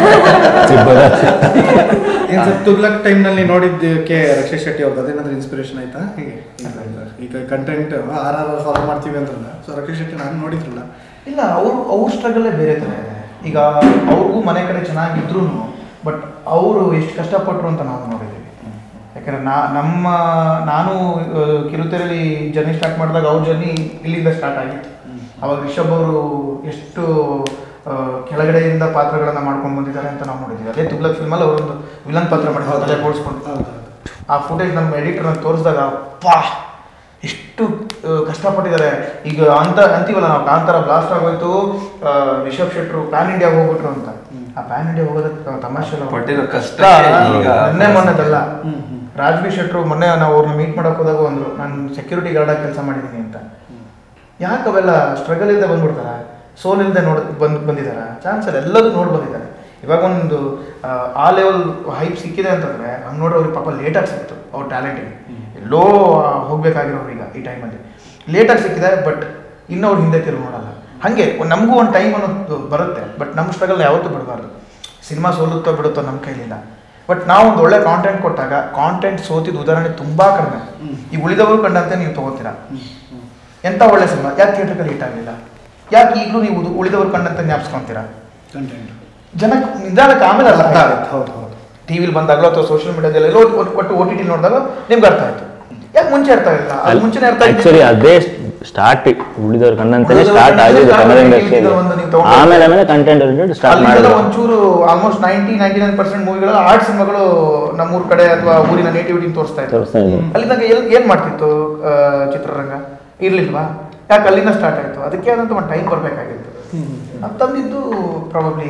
ಏನು ಸರ್ ತುಗ್ಲಕ್ ಟೈಮ್ನಲ್ಲಿ ನೋಡಿದ್ದಕ್ಕೆ ರಕ್ಷೇಶ್ ಶೆಟ್ಟಿ ಅವ್ರದ್ದು ಅದೇನಾದ್ರೂ ಇನ್ಸ್ಪಿರೇಷನ್ ಆಯ್ತಾ ಹೇಗೆ ಈಗ ಕಂಟೆಂಟ್ ಆರ್ ಆರ್ ಫಾಲೋ ಮಾಡ್ತೀವಿ ಅಂತಂದ್ರೆ ಸೊ ರಕ್ಷೇಶ್ ಶೆಟ್ಟಿ ನಾನು ನೋಡಿದ್ರಲ್ಲ ಇಲ್ಲ ಅವ್ರು ಅವ್ರ ಸ್ಟ್ರಗಲ್ಲೇ ಬೇರೆ ಥರ ಇದೆ ಈಗ ಅವ್ರಿಗೂ ಮನೆ ಕಡೆ ಚೆನ್ನಾಗಿದ್ರು ಬಟ್ ಅವರು ಎಷ್ಟು ಕಷ್ಟಪಟ್ಟರು ಅಂತ ನಾವು ನೋಡಿದ್ದೀವಿ ಯಾಕಂದ್ರೆ ನಾ ನಮ್ಮ ನಾನು ಆ, ಕಿರುತೆರೆಯಲ್ಲಿ ಜರ್ನಿ ಸ್ಟಾರ್ಟ್ ಮಾಡಿದಾಗ ಅವ್ರ ಜರ್ನಿ ಇಲ್ಲಿಂದ ಸ್ಟಾರ್ಟ್ ಆಗಿತ್ತು ಅವಾಗ ರಿಷಬ್ ಅವರು ಎಷ್ಟು ಆ, ಕೆಳಗಡೆಯಿಂದ ಪಾತ್ರಗಳನ್ನ ಮಾಡ್ಕೊಂಡು ಬಂದಿದ್ದಾರೆ ಅಂತ ನಾವು ನೋಡಿದ್ದೀವಿ ಅದೇ ತುಗ್ಲಕ್ ಫಿಲ್ಮಲ್ಲಿ ಅವರೊಂದು ವಿಲನ್ ಪಾತ್ರ ಮಾಡಿದ್ದಾರೆ ತಲೆ ಬೋಳ್ಸ್ಕೊಂಡು ಆ ಫುಟೇಜ್ ನಮ್ಮ ಎಡಿಟರ್ನ ತೋರಿಸಿದಾಗ ಪಾ ಎಷ್ಟು ಆ, ಕಷ್ಟಪಟ್ಟಿದ್ದಾರೆ ಈಗ ಅಂತ ಅಂತೀವಲ್ಲ ನಾವು ಕಾಂತಾರ ಬ್ಲಾಸ್ಟ್ ಆಗೋಯ್ತು ಆ, ರಿಷಬ್ ಶೆಟ್ರು ಪ್ಯಾನ್ ಇಂಡಿಯಾ ಹೋಗ್ಬಿಟ್ರು ಅಂತ ಆ ಪ್ಯಾನ್ ಇಂಡಿಯಾ ಹೋಗೋದಕ್ಕೆ ತಮಾಷೆ ಅಲ್ಲ. ಪಟ್ಟಿರೋ ಕಷ್ಟ ಈಗ ಮೊನ್ನೆ ಮೊನ್ನೆದಲ್ಲ ಹ್ಮ್, ಹ್ಮ್. ರಾಜ್ಬೀರ್ ಶೆಟ್ರು ಮೊನ್ನೆ ನಾವು ಅವ್ರನ್ನ ಮೀಟ್ ಮಾಡಕ್ ಹೋದಾಗ ಅಂದ್ರು ನಾನು ಸೆಕ್ಯೂರಿಟಿ ಗಾರ್ಡಾಗಿ ಕೆಲಸ ಮಾಡಿದ್ದೀನಿ ಅಂತ ಯಾಕೆ ಅವೆಲ್ಲ ಸ್ಟ್ರಗಲ್ ಇಲ್ಲದೆ ಬಂದ್ಬಿಡ್ತಾರ ಸೋಲ್ ಇಲ್ಲದೆ ನೋಡ್ ಬಂದ್ ಬಂದಿದಾರ ಚಾನ್ಸ್ ಇಲ್ಲ ಎಲ್ಲದೂ ನೋಡಿ ಬಂದಿದ್ದಾರೆ ಇವಾಗ ಒಂದು ಆ, ಆ ಲೆವೆಲ್ ಹೈಪ್ ಸಿಕ್ಕಿದೆ ಅಂತಂದ್ರೆ ಹಂಗೆ ನೋಡ್ರೆ ಅವ್ರಿಗೆ ಪಾಪ ಲೇಟಾಗಿ ಸಿಕ್ತು ಅವ್ರ ಟ್ಯಾಲೆಂಟಿಗೆ ಎಲ್ಲೋ ಹೋಗ್ಬೇಕಾಗಿರೋರು ಈಗ ಈ ಟೈಮಲ್ಲಿ ಲೇಟಾಗಿ ಸಿಕ್ಕಿದೆ ಬಟ್ ಇನ್ನೂ ಅವ್ರು ಹಿಂದೆ ತಿರುಗಿ ನೋಡಲ್ಲ ಹಾಗೆ ನಮಗೂ ಒಂದು ಟೈಮ್ ಅನ್ನೋದು ಬರುತ್ತೆ ಬಟ್ ನಮ್ಮ ಸ್ಟ್ರಗಲ್ ಯಾವತ್ತೂ ಬಿಡಬಾರ್ದು ಸಿನಿಮಾ ಸೋಲುತ್ತೋ ಬಿಡುತ್ತೋ ನಮ್ಮ ಕೈಲಿಲ್ಲ ಬಟ್ ನಾವು ಒಂದು ಒಳ್ಳೆ ಕಾಂಟೆಂಟ್ ಕೊಟ್ಟಾಗ ಕಾಂಟೆಂಟ್ ಸೋತಿದ ಉದಾಹರಣೆ ತುಂಬಾ ಕಡಿಮೆ ಈ ಉಳಿದವರು ಕಂಡಂತೆ ನೀವು ತಗೋತೀರಾ ಎಂತ ಒಳ್ಳೆ ಸಿನಿಮಾ ಯಾಕೆ ಥಿಯೇಟ್ರಲ್ಲಿ ಹಿಟ್ ಆಗಲಿಲ್ಲ ಯಾಕೆ ಈಗಲೂ ನೀವು ಉದು- ಉಳಿದವರು ಕಂಡಂತೆ ಜ್ಞಾಪಿಸ್ಕೊಂತೀರಾ ಕಂಟೆಂಟ್ ಜನಕ್ಕೆ ನಿಧಾನಕ್ಕೆ ಆಮೇಲೆ ಅಲ್ಲ ಅರ್ಥ ಆಗುತ್ತೆ ಹೌದು ಹೌದು ಟಿವಿಲಿ ಬಂದಾಗಲೋ ಅಥವಾ ಸೋಷಿಯಲ್ ಮೀಡಿಯಾದಲ್ಲಿ ಎಲ್ಲೋ ಒಟ್ಟು- ಒಟ್ಟು ಒಟ್ಟು ಓ ಟಿ ಟಿ ನೋಡಿದಾಗ ನಿಮ್ಗೆ ಅರ್ಥ ಆಯ್ತು ಯಾಕೆ ಮುಂಚೆ ಅರ್ಥ ಆಗಿಲ್ಲ ಅದು ಮುಂಚೆನೇ ಅರ್ಥ ಆಕ್ಚುಲಿ ಅದೇ ಸ್ಟಾರ್ಟ್ ಉಳಿದವ್ರ ಕಣ್ಣಂತಾನೆ ಉಳಿದವ್ರ ಸ್ಟಾರ್ಟ್ ಕಣ್ಣಂತೆ ಆಗಿದೆ start ಕನ್ನಡ ಆಗಿ ಇಂಡಸ್ಟ್ರಿಯಲ್ಲಿ ಇದನ್ನ ಒಂದು ನೀವು ತಗೊಂಡು ಆಮೇಲೆ ಆಮೇಲೆ ಕಂಟೆಂಟ್ ರಿಲೇಟೆಡ್ ಸ್ಟಾರ್ಟ್ ಅಲ್ಲಿಂದೆಲ್ಲ ಮಾಡಿದ್ರು ಒಂಚೂರು almost ninety ninety nine percent ಮೂವಿಗಳು ಆರ್ಟ್ ಸಿನಿಮಾಗಳು ನಮ್ಮೂರ ಕಡೆ ಅಥವಾ ಊರಿನ ನೇಟಿವಿಟಿ ತೋರಿಸ್ತಾ ಇತ್ತು ತೋರಿಸ್ತಾ ಇದ್ರು ಅಲ್ಲಿಂದಾಗ ಎಲ್ ಏನ್ ಮಾಡ್ತಿತ್ತು ಆ, ಚಿತ್ರರಂಗ ಇರ್ಲಿಲ್ವಾ ಯಾಕೆ ಅಲ್ಲಿಂದ ಸ್ಟಾರ್ಟ್ ಆಯ್ತು ಅದಕ್ಕೆ ಆದಂತ ಒಂದು ಟೈಮ್ ಬರಬೇಕಾಗಿತ್ತು ಅದು ತಂದಿದ್ದು ಪ್ರಾಬಬ್ಲಿ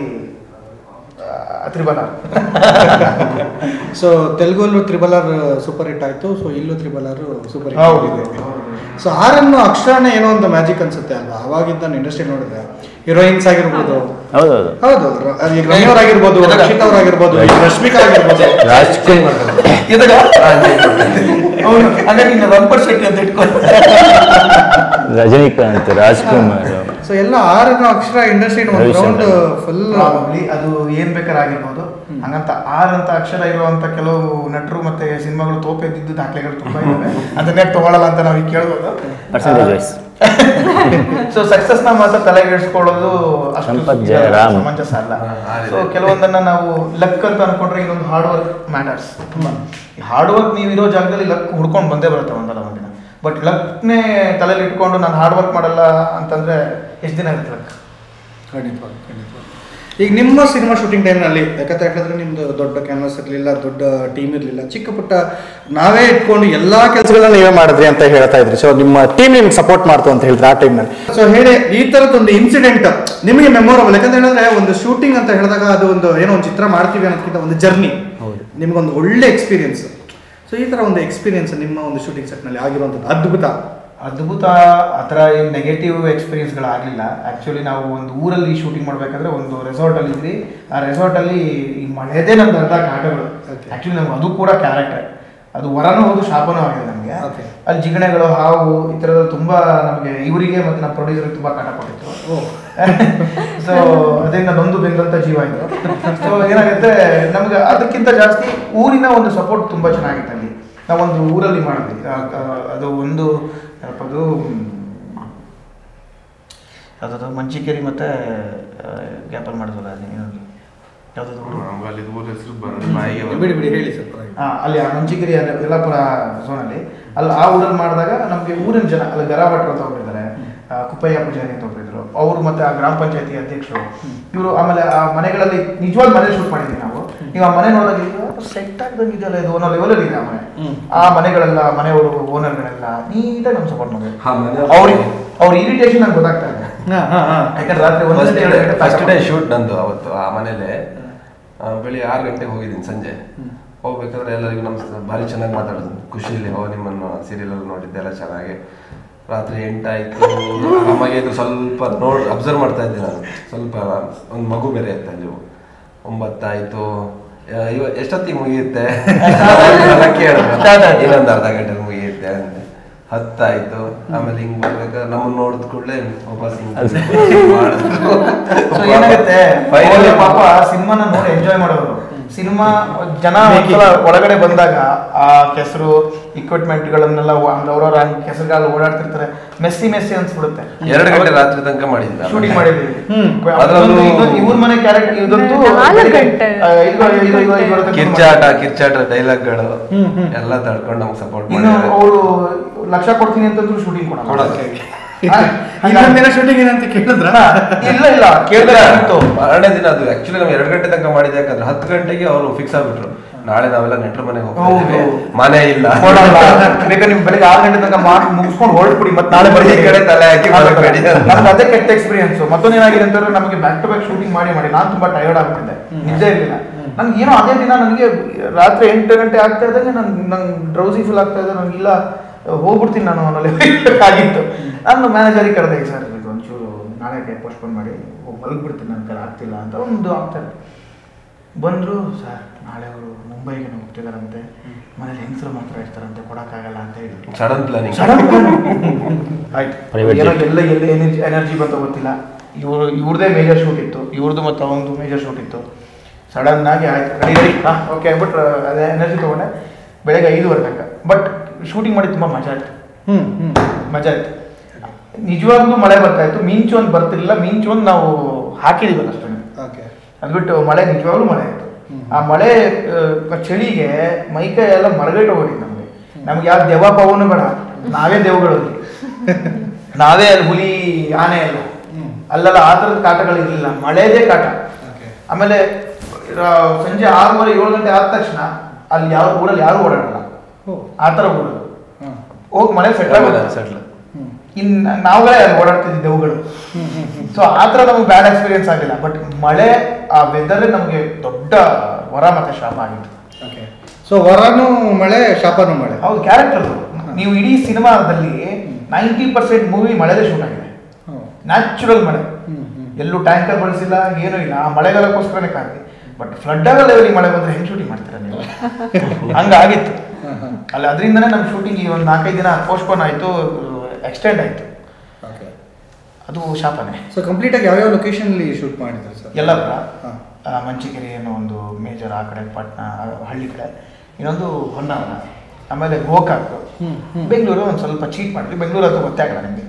ತ್ರಿಬಲ ಸೊ ತೆಲುಗಲ್ಲೂ ತ್ರಿಬಲ್ ಆರ್ ಸೂಪರ್ ಹಿಟ್ ಆಯ್ತು ಸೊ ಇಲ್ಲೂ ತ್ರಿಬಲ್ ಆರ್ ಸೂಪರ್ ಹಿಟ್ ಹೌದು ಆಗಿದೆ ಸೊ ಆರ್ ಅನ್ನೋ ಅಕ್ಷರನೇ ಏನೋ ಒಂದು ಮ್ಯಾಜಿಕ್ ಅನ್ಸುತ್ತೆ ಅಲ್ವಾ ಅವಾಗಿದ್ದ ಇಂಡಸ್ಟ್ರಿ ನೋಡಿದ್ರೆ ಹೀರೋಯಿನ್ಸ್ ಆಗಿರ್ಬೋದು ಹೌದೌದು ಹೌದು ರ- ಈಗ ರಮ್ಯ ಅವ್ರಾಗಿರ್ಬೋದು ರಕ್ಷಿತ್ ಅವ್ರಾಗಿರ್ಬೋದು ಈಗ ರಶ್ಮಿಕಾ ಆಗಿರ್ಬೋದು ರಾಜ್ಕುಮಾರ್ ಇದಾಗ ಹೌದು ಹಾಗಾಗಿ ನೀನು ರಂಪರ್ ಶೆಟ್ಟಿ ಅಂತ ಇಟ್ಕೊ ರಜನಿಕಾಂತ್ ರಾಜ್ಕುಮಾರ್ ಸೊ ಎಲ್ಲ ಆರ್ ಅನ್ನೋ ಅಕ್ಷರ ಇಂಡಸ್ಟ್ರಿ ಒಂದು ರವಿಶಂಕರ್. ರೌಂಡ್ ಫುಲ್ ಪ್ರಾಬಬ್ಲಿ ಅದು ಏನ್ ಬೇಕಾದ್ರೆ ಆಗಿರ್ಬೋದು ಹಂಗಂತ ಆರ್ ಅಂತ ಅಕ್ಷರ ಇರುವಂತ ಕೆಲವು ನಟರು ಮತ್ತೆ ಸಿನಿಮಾಗಳು ತೋಪೆದ್ದಿದ್ದು ದಾಖಲೆಗಳು ತುಂಬಾ ಇದಾವೆ ಅದನ್ನೇ ತಗೊಳ್ಳಲ್ಲ ಅಂತ ನಾವು ಈಗ ಕೇಳ್ಬೋದು ಪರ್ಸೆಂಟೇಜ್ ವೈಸ್ ಸೊ ಸಕ್ಸಸ್ ನ ಮಾತ್ರ ತಲೆಗೆಡಿಸ್ಕೊಳ್ಳೋದು ಅಷ್ಟು ಸಂಪತ್ ಇದಲ್ಲ, ಜಯರಾಮ್. ಸಮಂಜಸ ಅಲ್ಲ ಹಾ, ಆ ಸೊ ರೀತಿ. ಕೆಲವೊಂದನ್ನ ನಾವು ಲಕ್ ಅಂತ ಅನ್ಕೊಂಡ್ರೆ ಇನ್ನೊಂದು ಹಾರ್ಡ್ ವರ್ಕ್ ಮ್ಯಾಟರ್ಸ್ ಈ ಹಾರ್ಡ್ ವರ್ಕ್ ನೀವು ಇರೋ ಜಾಗದಲ್ಲಿ ಲಕ್ ಹುಡ್ಕೊಂಡು ಬಂದೇ ಬರುತ್ತೆ ಒಂದಲ್ಲ ಒಂದಿನ ಬಟ್ ಲಕ್ನೇ ತಲೆಯಲ್ಲಿ ಇಟ್ಕೊಂಡು ನಾನು ಹಾರ್ಡ್ ವರ್ಕ್ ಮಾಡಲ್ಲ ಅಂತಂದ್ರೆ ಎಷ್ಟು ದಿನ ಇರುತ್ತೆ ಲಕ್ ಖಂಡಿತವಾಗಿ ಖಂಡಿತವಾಗಿ ಈಗ ನಿಮ್ಮ ಸಿನಿಮಾ ಶೂಟಿಂಗ್ ಟೈಮ್ನಲ್ಲಿ ಯಾಕಂತ ಹೇಳಿದ್ರೆ ನಿಮ್ದು ದೊಡ್ಡ ಕ್ಯಾನ್ವಾಸ್ ಇರಲಿಲ್ಲ ದೊಡ್ಡ ಟೀಮ್ ಇರಲಿಲ್ಲ ಚಿಕ್ಕ ಪುಟ್ಟ ನಾವೇ ಇಟ್ಕೊಂಡು ಎಲ್ಲಾ ಕೆಲಸಗಳನ್ನ ನೀವೇ ಮಾಡಿದ್ರಿ ಅಂತ ಹೇಳ್ತಾ ಇದ್ರಿ ಸೊ ನಿಮ್ಮ ಟೀಮ್ ನಿಮ್ಗೆ ಸಪೋರ್ಟ್ ಮಾಡ್ತು ಅಂತ ಹೇಳಿದ್ರೆ ಆ ಟೈಮ್ನಲ್ಲಿ ಸೊ ಹೇಳಿ ಈ ಥರದ್ದೊಂದು ಇನ್ಸಿಡೆಂಟ್ ನಿಮಗೆ ಮೆಮೊರಬಲ್ ಯಾಕಂತ ಹೇಳಿದ್ರೆ ಒಂದು ಶೂಟಿಂಗ್ ಅಂತ ಹೇಳಿದಾಗ ಅದು ಒಂದು ಏನೋ ಒಂದು ಚಿತ್ರ ಮಾಡ್ತೀವಿ ಅನ್ನೋದಕ್ಕಿಂತ ಒಂದು ಜರ್ನಿ ಹೌದು. ನಿಮ್ಗೊಂದು ಒಳ್ಳೆ ಎಕ್ಸ್ಪೀರಿಯನ್ಸ್ ಸೊ ಈ ಥರ ಒಂದು ಎಕ್ಸ್ಪೀರಿಯನ್ಸ್ ನಿಮ್ಮ ಒಂದು ಶೂಟಿಂಗ್ ಸೆಟ್ನಲ್ಲಿ ಆಗಿರುವಂಥದ್ದು ಅದ್ಭುತ ಅದ್ಭುತ ಆ ಥರ ಏನು ನೆಗೆಟಿವ್ ಎಕ್ಸ್ಪೀರಿಯನ್ಸ್ಗಳಾಗಲಿಲ್ಲ ಆ್ಯಕ್ಚುಲಿ ನಾವು ಒಂದು ಊರಲ್ಲಿ ಶೂಟಿಂಗ್ ಮಾಡಬೇಕಾದ್ರೆ ಒಂದು ರೆಸಾರ್ಟಲ್ಲಿ ಇದ್ವಿ ಆ ರೆಸಾರ್ಟಲ್ಲಿ ಈ ಮಳೆದೇ ನಮ್ದು ಅರ್ಧ ಕಾಟಗಳು Okay. ಆ್ಯಕ್ಚುಲಿ ನಮ್ಗೆ ಅದು ಕೂಡ ಕ್ಯಾರೆಕ್ಟರ್ ಅದು ವರನೂ ಹೌದು ಶಾಪನೂ ಆಗಿದೆ ನಮಗೆ Okay. ಅಲ್ಲಿ ಜಿಗಣೆಗಳು ಹಾವು ಈ ಥರದ ತುಂಬ ನಮಗೆ ಇವರಿಗೆ ಮತ್ತು ನಮ್ಮ ಪ್ರೊಡ್ಯೂಸರ್ಗೆ ತುಂಬ ಕಾಟ ಕೊಟ್ಟಿತ್ತು ಸೊ ಅದರಿಂದ ನೊಂದು ಬೆಂದಂತ ಜೀವ ಇದು ಸೊ ಏನಾಗುತ್ತೆ ನಮ್ಗೆ ಅದಕ್ಕಿಂತ ಜಾಸ್ತಿ ಊರಿನ ಒಂದು ಸಪೋರ್ಟ್ ತುಂಬ ಚೆನ್ನಾಗಿತ್ತು ಅಲ್ಲಿ ನಾವೊಂದು ಊರಲ್ಲಿ ಮಾಡಿದ್ವಿ ಆ- ಆ- ಅದು ಒಂದು ಏನಪ್ಪ ಅದು ಯಾವುದಾದ್ರು ಮಂಚಿಕೇರಿ ಮತ್ತು ಗ್ಯಾಪಲ್ಲಿ ಮಾಡಿದ್ವಲ್ಲ ಅಲ್ಲಿ ಏನದು ಯಾವುದಾದ್ರು ಊರು ನಮ್ಗೆ ಅಲ್ಲಿ ಊರ ಹೆಸರು ಬರೋದು ಬಾಯಿಗೆ ಬರೋದು. ಬಿಡಿ ಬಿಡಿ ಹೇಳಿ ಸರ್ ಪರವಾಗಿಲ್ಲ. ಆ, ಅಲ್ಲಿ ಆ ಮಂಚಿಗಿರಿ ಅಲ್ಲಿ ಯಲ್ಲಾಪುರ ಝೋನಲ್ಲಿ ಅಲ್ಲಿ ಆ ಊರಲ್ಲಿ ಮಾಡಿದಾಗ ನಮಗೆ ಊರಿನ ಜನ ಅಲ್ಲಿ ಗರ ಭಟ್ರು ಅಂತ ಒಬ್ಬರಿದ್ದಾರೆ ಆ, ಕುಪ್ಪಯ್ಯ ಪೂಜಾರಿ ಅಂತ ಒಬ್ಬರಿದ್ರು ಅವರು ಮತ್ತೆ ಆ ಗ್ರಾಮ ಪಂಚಾಯತಿ ಅಧ್ಯಕ್ಷರು ಇವರು ಆಮೇಲೆ ಆ ಮನೆಗಳಲ್ಲಿ ನಿಜವಾದ ಮನೆ ಶೂಟ್ ಮಾಡಿದ್ವಿ ನಾವು ನೀವು ಆ ಮನೆ ನೋಡಿದಾಗ ಸೆಟ್ ಆಗ್ದಂಗೆ ಇದೆಯಲ್ಲ ಇದು ಅನ್ನೋ ಲೆವೆಲಲ್ಲಿ ಇದೆ ಆ ಮನೆ ಹ್ಮ್. ಆ ಮನೆಗಳೆಲ್ಲ ಮನೆಯವರು ಓನರ್ಗಳೆಲ್ಲ ನೀಟಾಗಿ ನಮ್ಮ ಸಪೋರ್ಟ್ ಮಾಡಿ ಹಾ, ಮನೆ- ಅವ್ರಿಗೆ ಅವ್ರ ಇರಿಟೇಷನ್ ನಂಗೆ ಗೊತ್ತಾಗ್ತಾ ಇದೆ ಹಾ, ಹಾ, ಹಾ. ಯಾಕಂದ್ರೆ ರಾತ್ರಿ ಒಂದು ಗಂಟೆ, ಎರಡು ಗಂಟೆ ಫಸ್ಟ್ ಡೇ ಪಾಠ ಶೂಟ್ ನಂದು ಅವತ್ತು ಆ ಮನೇಲೆ ಆ, ಬೆಳಿಗ್ಗೆ ಆರು ಗಂಟೆಗೆ ಹೋಗಿದ್ದೀನಿ ಸಂಜೆ ಹೋಗ್ಬೇಕಾದ್ರೆ ಎಲ್ಲರಿಗೂ ನಮಸ್ತೆ ಭಾರಿ ಚೆನ್ನಾಗಿ ಮಾತಾಡೋದು ಖುಷಿಯಲ್ಲಿ ಹೋ ನಿಮ್ಮನ್ನು ಸೀರಿಯಲ್ ಅಲ್ಲಿ ನೋಡಿದ್ದೆ ಎಲ್ಲ ಚೆನ್ನಾಗಿ ರಾತ್ರಿ ಎಂಟಾಯ್ತು ಆರಾಮಾಗಿ ಇದು ಸ್ವಲ್ಪ ನೋಡ್ ಅಬ್ಸರ್ವ್ ಮಾಡ್ತಾ ಇದ್ದೆ ನಾನು ಸ್ವಲ್ಪ ಒಂದು ಮಗು ಬೇರೆ ಇತ್ತು ಅಲ್ಲಿ ಒಂಬತ್ತಾಯ್ತು ಆ, ಇವ ಎಷ್ಟೊತ್ತಿಗೆ ಮುಗಿಯುತ್ತೆ ಎಲ್ಲ ಕೇಳಿದ್ರು. Start ಆಯ್ತು. ಇನ್ನೊಂದು ಅರ್ಧ ಗಂಟೆ ಮುಗಿಯುತ್ತೆ ಅಂದೆ ಹತ್ತಾಯ್ತು ಆಮೇಲೆ ಹಿಂಗ್ ಬರ್ಬೇಕಾದ್ರೆ ನಮ್ಮನ್ನ ನೋಡಿದ ಕೂಡಲೇ ವಾಪಸ್ ಹಿಂಗ್ ಸೊ ಏನಾಗುತ್ತೆ Finally ಅವ್ರು ಪಾಪ ಸಿನಿಮಾನ ನೋಡಿ ಎಂಜಾಯ್ ಮಾಡೋರು ಸಿನಿಮಾ ಜನ ಒಂದ್ಸಲ ಒಳಗಡೆ ಬಂದಾಗ ಆ ಕೆಸರು ಇಕ್ವಿಪ್ಮೆಂಟ್ಗಳನ್ನೆಲ್ಲ ಅವ್ರವ್ರ ಕೆಸರುಗಾಲ ಓಡಾಡ್ತಿರ್ತಾರೆ ಮೆಸ್ಸಿ ಮೆಸ್ಸಿ ಅನ್ಸ್ಬಿಡುತ್ತೆ ಎರಡು ಗಂಟೆ ರಾತ್ರಿ ತನಕ ಮಾಡಿದ್ದೆ ಶೂಟಿಂಗ್ ಮಾಡಿದ್ವಿ ಹ್ಮ್. ಅದ್ರಲ್ಲೂ ಇವ್ರ ಮನೆ ಕ್ಯಾರೆಕ್ಟರ್ ಇದಂತೂ ನಾಲ್ಕು ಗಂಟೆ. ಆ, ಐದು ಐದು ಐದು ಐದುವರೆ ತನಕ ಕಿರ್ಚಾಟ ಕಿರ್ಚಾಟ ಡೈಲಾಗ್ಗಳು ಹ್ಮ್, ಹ್ಮ್. ಎಲ್ಲ ತಡ್ಕೊಂಡು ನಮ್ಗೆ ಸಪೋರ್ಟ್ ಇನ್ನು ಮಾಡಿದ್ದಾರೆ ಅವರು ಲಕ್ಷ ಕೊಡ್ತೀನಿ ಅಂತಂದ್ರು ಶೂಟಿಂಗ್ ಕೊಡಲ್ಲ ಕೊಡಲ್ಲ. ಹಾ, ಇನ್ನೊಂದ್ ದಿನ ಶೂಟಿಂಗ್ ಏನಂತ ಕೇಳಿದ್ರ ಇಲ್ಲ ಇಲ್ಲ ಕೇಳಿದ್ರೆ ಆಗಿತ್ತು ಮಾರನೇ ದಿನ ಅದು ಆಕ್ಚುಲಿ ನಾವು ಎರಡು ಗಂಟೆ ತನಕ ಮಾಡಿದ್ದೆ ಯಾಕಂದ್ರೆ ಹತ್ತು ಗಂಟೆಗೆ ಅವರು ಫಿಕ್ಸ್ ಆಗ್ಬಿಟ್ರು ನಾಳೆ ನಾವೆಲ್ಲ ನೆಂಟ್ರ ಮನೆಗೆ ಹೋಗ್ತಾ ಇದ್ದೀವಿ ಹೌದು. ಮನೆ ಇಲ್ಲ ಕೊಡಲ್ಲ ಬೇಕಾದ್ರೆ ನಿಮ್ ಬೆಳಿಗ್ಗೆ ಆರು ಗಂಟೆ ತನಕ ಮಾಡಿ ಮುಗಿಸ್ಕೊಂಡು ಹೊರಟ್ಬಿಡಿ ಮತ್ತೆ ನಾಳೆ ಈ ಬರ್ತೀನಿ ಕಡೆ ತಲೆ ಹಾಕಿ ಬರಬೇಡಿ ಅಂತ. ನಮ್ಗೆ ಅದೇ ಕೆಟ್ಟ ಎಕ್ಸ್ಪೀರಿಯನ್ಸ್ ಮತ್ತೊಂದು ಏನಾಗಿದೆ ಅಂತಂದ್ರೆ ನಮಗೆ ಬ್ಯಾಕ್ ಟು ಬ್ಯಾಕ್ ಶೂಟಿಂಗ್ ಮಾಡಿ ಮಾಡಿ ನಾನು ತುಂಬಾ ಟೈರ್ಡ್ ಆಗ್ಬಿಟ್ಟಿದ್ದೆ ನಿಜ ಇರಲಿಲ್ಲ ನನ್ಗೆ ಏನೋ ಅದೇ ದಿನ ನನಗೆ ರಾತ್ರಿ ಎಂಟು ಗಂಟೆ ಆಗ್ತಾ ಇದ್ದಂಗೆ ನನ್ ನಂಗೆ ಡ್ರೌಸಿ ಫೀಲ್ ಆಗ್ತಾ ಇದೆ ನನಗೆ ಇಲ್ಲ ಹೋಗ್ಬಿಡ್ತೀನಿ ನಾನು ಅನ್ನೋ level ಆಗಿತ್ತು ನಾನು ಮ್ಯಾನೇಜರಿಗೆ ಕರೆದೆ ಸರ್ ಇದು ಒಂಚೂರು ನಾಳೆಗೆ ಪೋಸ್ಟ್ಪೋನ್ ಮಾಡಿ ಹೋಗಿ ಮಲಗ್ಬಿಡ್ತೀನಿ ನನ್ನ ಕೈಲಿ ಆಗ್ತಿಲ್ಲ ಅಂತ ಒಂದು ಆಗ್ತಾರೆ ಬಂದರು ಸರ್ ನಾಳೆ ಅವರು ಮುಂಬೈಗೆ ಹೋಗ್ತಿದಾರಂತೆ ಮನೇಲಿ ಹೆಂಗಸರು ಮಾತ್ರ ಇರ್ತಾರಂತೆ ಕೊಡೋಕ್ಕಾಗಲ್ಲ ಅಂತ ಹೇಳಿದ್ರು ಸಡನ್ ಪ್ಲಾನಿಂಗ್ ಸಡನ್ ಆಯ್ತು Private ಏನೋ jet. ಎಲ್ಲ ಎಲ್ಲಿ ಎನರ್ಜಿ ಎನರ್ಜಿ ಬಂತ ಗೊತ್ತಿಲ್ಲ ಇವ್ರು ಇವ್ರದೇ ಮೇಜರ್ ಶೂಟ್ ಇತ್ತು ಇವ್ರದ್ದು ಮತ್ತು ಅವನದು ಮೇಜರ್ ಶೂಟ್ ಇತ್ತು ಸಡನ್ ಆಗಿ ಆಯ್ತು ರೆಡಿ ರೆಡಿ ಹಾಂ ಓಕೆ ಅಂದ್ಬಿಟ್ಟು ಅದೇ ಎನರ್ಜಿ ತೊಗೊಂಡೆ ಬೆಳಗ್ಗೆ ಐದುವರೆ ತನಕ ಬಟ್ ಶೂಟಿಂಗ್ ಮಾಡಿ ತುಂಬ ಮಜಾ ಆಯ್ತು ಹ್ಮ್ ಹ್ಮ್ ಮಜಾ ಆಯ್ತು ನಿಜವಾಗ್ಲೂ ಮಳೆ ಬರ್ತಾ ಇತ್ತು ಮಿಂಚು ಒಂದು ಬರ್ತಿರ್ಲಿಲ್ಲ ಮಿಂಚು ಒಂದು ನಾವು ಹಾಕಿದೀವಲ್ಲ ಅಷ್ಟೇ ಓಕೆ ಅದ್ಬಿಟ್ಟು ಮಳೆ ನಿಜವಾಗ್ಲೂ ಮಳೆ ಆಯ್ತು ಹ್ಮ್. ಆ ಮಳೆ ಆ, ಚಳಿಗೆ ಮೈಕೈ ಎಲ್ಲ ಮರಗಟ್ಟು ಹೋಗಿತ್ತು ನಮಗೆ ನಮ್ಗೆ ಯಾವ ದೆವ್ವ ಪವನು ಬೇಡ ನಾವೇ ದೆವ್ಗಳು ಅಲ್ಲಿ. ನಾವೇ ಅಲ್ಲಿ ಹುಲಿ ಆನೆ ಎಲ್ಲ ಹ್ಮ್. ಅಲ್ಲೆಲ್ಲ ಆ ಥರದ ಕಾಟಗಳಿರಲಿಲ್ಲ ಮಳೆದೇ ಕಾಟ ಓಕೆ ಆಮೇಲೆ ಆ, ಸಂಜೆ ಆರೂವರೆ ಏಳು ಗಂಟೆ ಆದ ತಕ್ಷಣ ಅಲ್ಲಿ ಯಾವ ಊರಲ್ಲಿ ಯಾರು ಓಡಾಡಲ್ಲ ಓ ಆ ಥರ ಊರದು ಹಾಂ ಹೋಗಿ ಮಳೆ ಸೆಟ್ಲ್ ಆಗುತ್ತೆ ಸೆಟ್ಲ್ ಹ್ಮ್ ಇನ್ ನಾವೇ ಅಲ್ಲಿ ಓಡಾಡ್ತಿದ್ವಿ ದೆವ್ಗಳು ಹ್ಮ್ ಹ್ಮ್ ಹ್ಮ್ ಸೊ ಆ ಥರ ನಮ್ಗೆ ಬ್ಯಾಡ್ ಎಕ್ಸ್ಪೀರಿಯನ್ಸ್ ಆಗಿಲ್ಲ ಬಟ್ ಮಳೆ ಆ ವೆದರ್ ನಮಗೆ ದೊಡ್ಡ ವರ ಮತ್ತೆ ಶಾಪ ಆಗಿತ್ತು ಓಕೆ ಸೊ ವರನು ಮಳೆ ಶಾಪನು ಮಳೆ ಹೌದು ಕ್ಯಾರೆಕ್ಟರ್ ನೀವು ಇಡೀ ಸಿನಿಮಾದಲ್ಲಿ ನೈಂಟಿ ಪರ್ಸೆಂಟ್ ಮೂವಿ ಮಳೆದೇ ಶೂಟ್ ಆಗಿದೆ ಹ್ಮ್. ನ್ಯಾಚುರಲ್ ಮಳೆ ಹ್ಮ್, ಹ್ಮ್. ಎಲ್ಲೂ ಟ್ಯಾಂಕರ್ ಬಳಸಿಲ್ಲ ಏನೂ ಇಲ್ಲ ಆ ಮಳೆಗಾಲಕ್ಕೋಸ್ಕರನೇ ಕಾದ್ವಿ ಬಟ್ ಫ್ಲಡ್ ಆಗೋ ಲೆವೆಲಿಗೆ ಮಳೆ ಬಂದ್ರೆ ಹೆಂಗ್ ಶೂಟಿಂಗ್ ಮಾಡ್ತೀರಾ ನೀವು ಹಂಗಾಗಿತ್ತು ಹಾಂ ಹಾಂ ಅಲ್ಲಿ ಅದರಿಂದನೇ ನಮ್ಮ ಶೂಟಿಂಗ್ ಈ ಒಂದು ನಾಲ್ಕೈದು ದಿನ ಪೋಸ್ಟ್ಪೋನ್ ಆಯಿತು ಎಕ್ಸ್ಟೆಂಡ್ ಆಯಿತು ಓಕೆ ಅದು ಶಾಪನೇ ಸೊ ಕಂಪ್ಲೀಟಾಗಿ ಯಾವ್ಯಾವ ಲೊಕೇಶನಲ್ಲಿ ಶೂಟ್ ಮಾಡಿದ್ರು ಸರ್ ಎಲ್ಲಪುರ ಹಾಂ ಆ, ಮಂಚಿಕೆರೆ ಅನ್ನೋ ಒಂದು ಮೇಜರ್ ಆ ಕಡೆ ಪಟ್ನ ಆ, ಹಳ್ಳಿ ಕಡೆ ಇನ್ನೊಂದು ಹೊನ್ನಾವರ ಆಮೇಲೆ ಗೋಕಾಕ್ ಹ್ಮ್, ಹ್ಮ್. ಬೆಂಗಳೂರು ಒಂದು ಸ್ವಲ್ಪ ಚೀಟ್ ಮಾಡಿದ್ವಿ ಬೆಂಗಳೂರು ಅದು ಗೊತ್ತೇ ಆಗಲ್ಲ ನಿಮಗೆ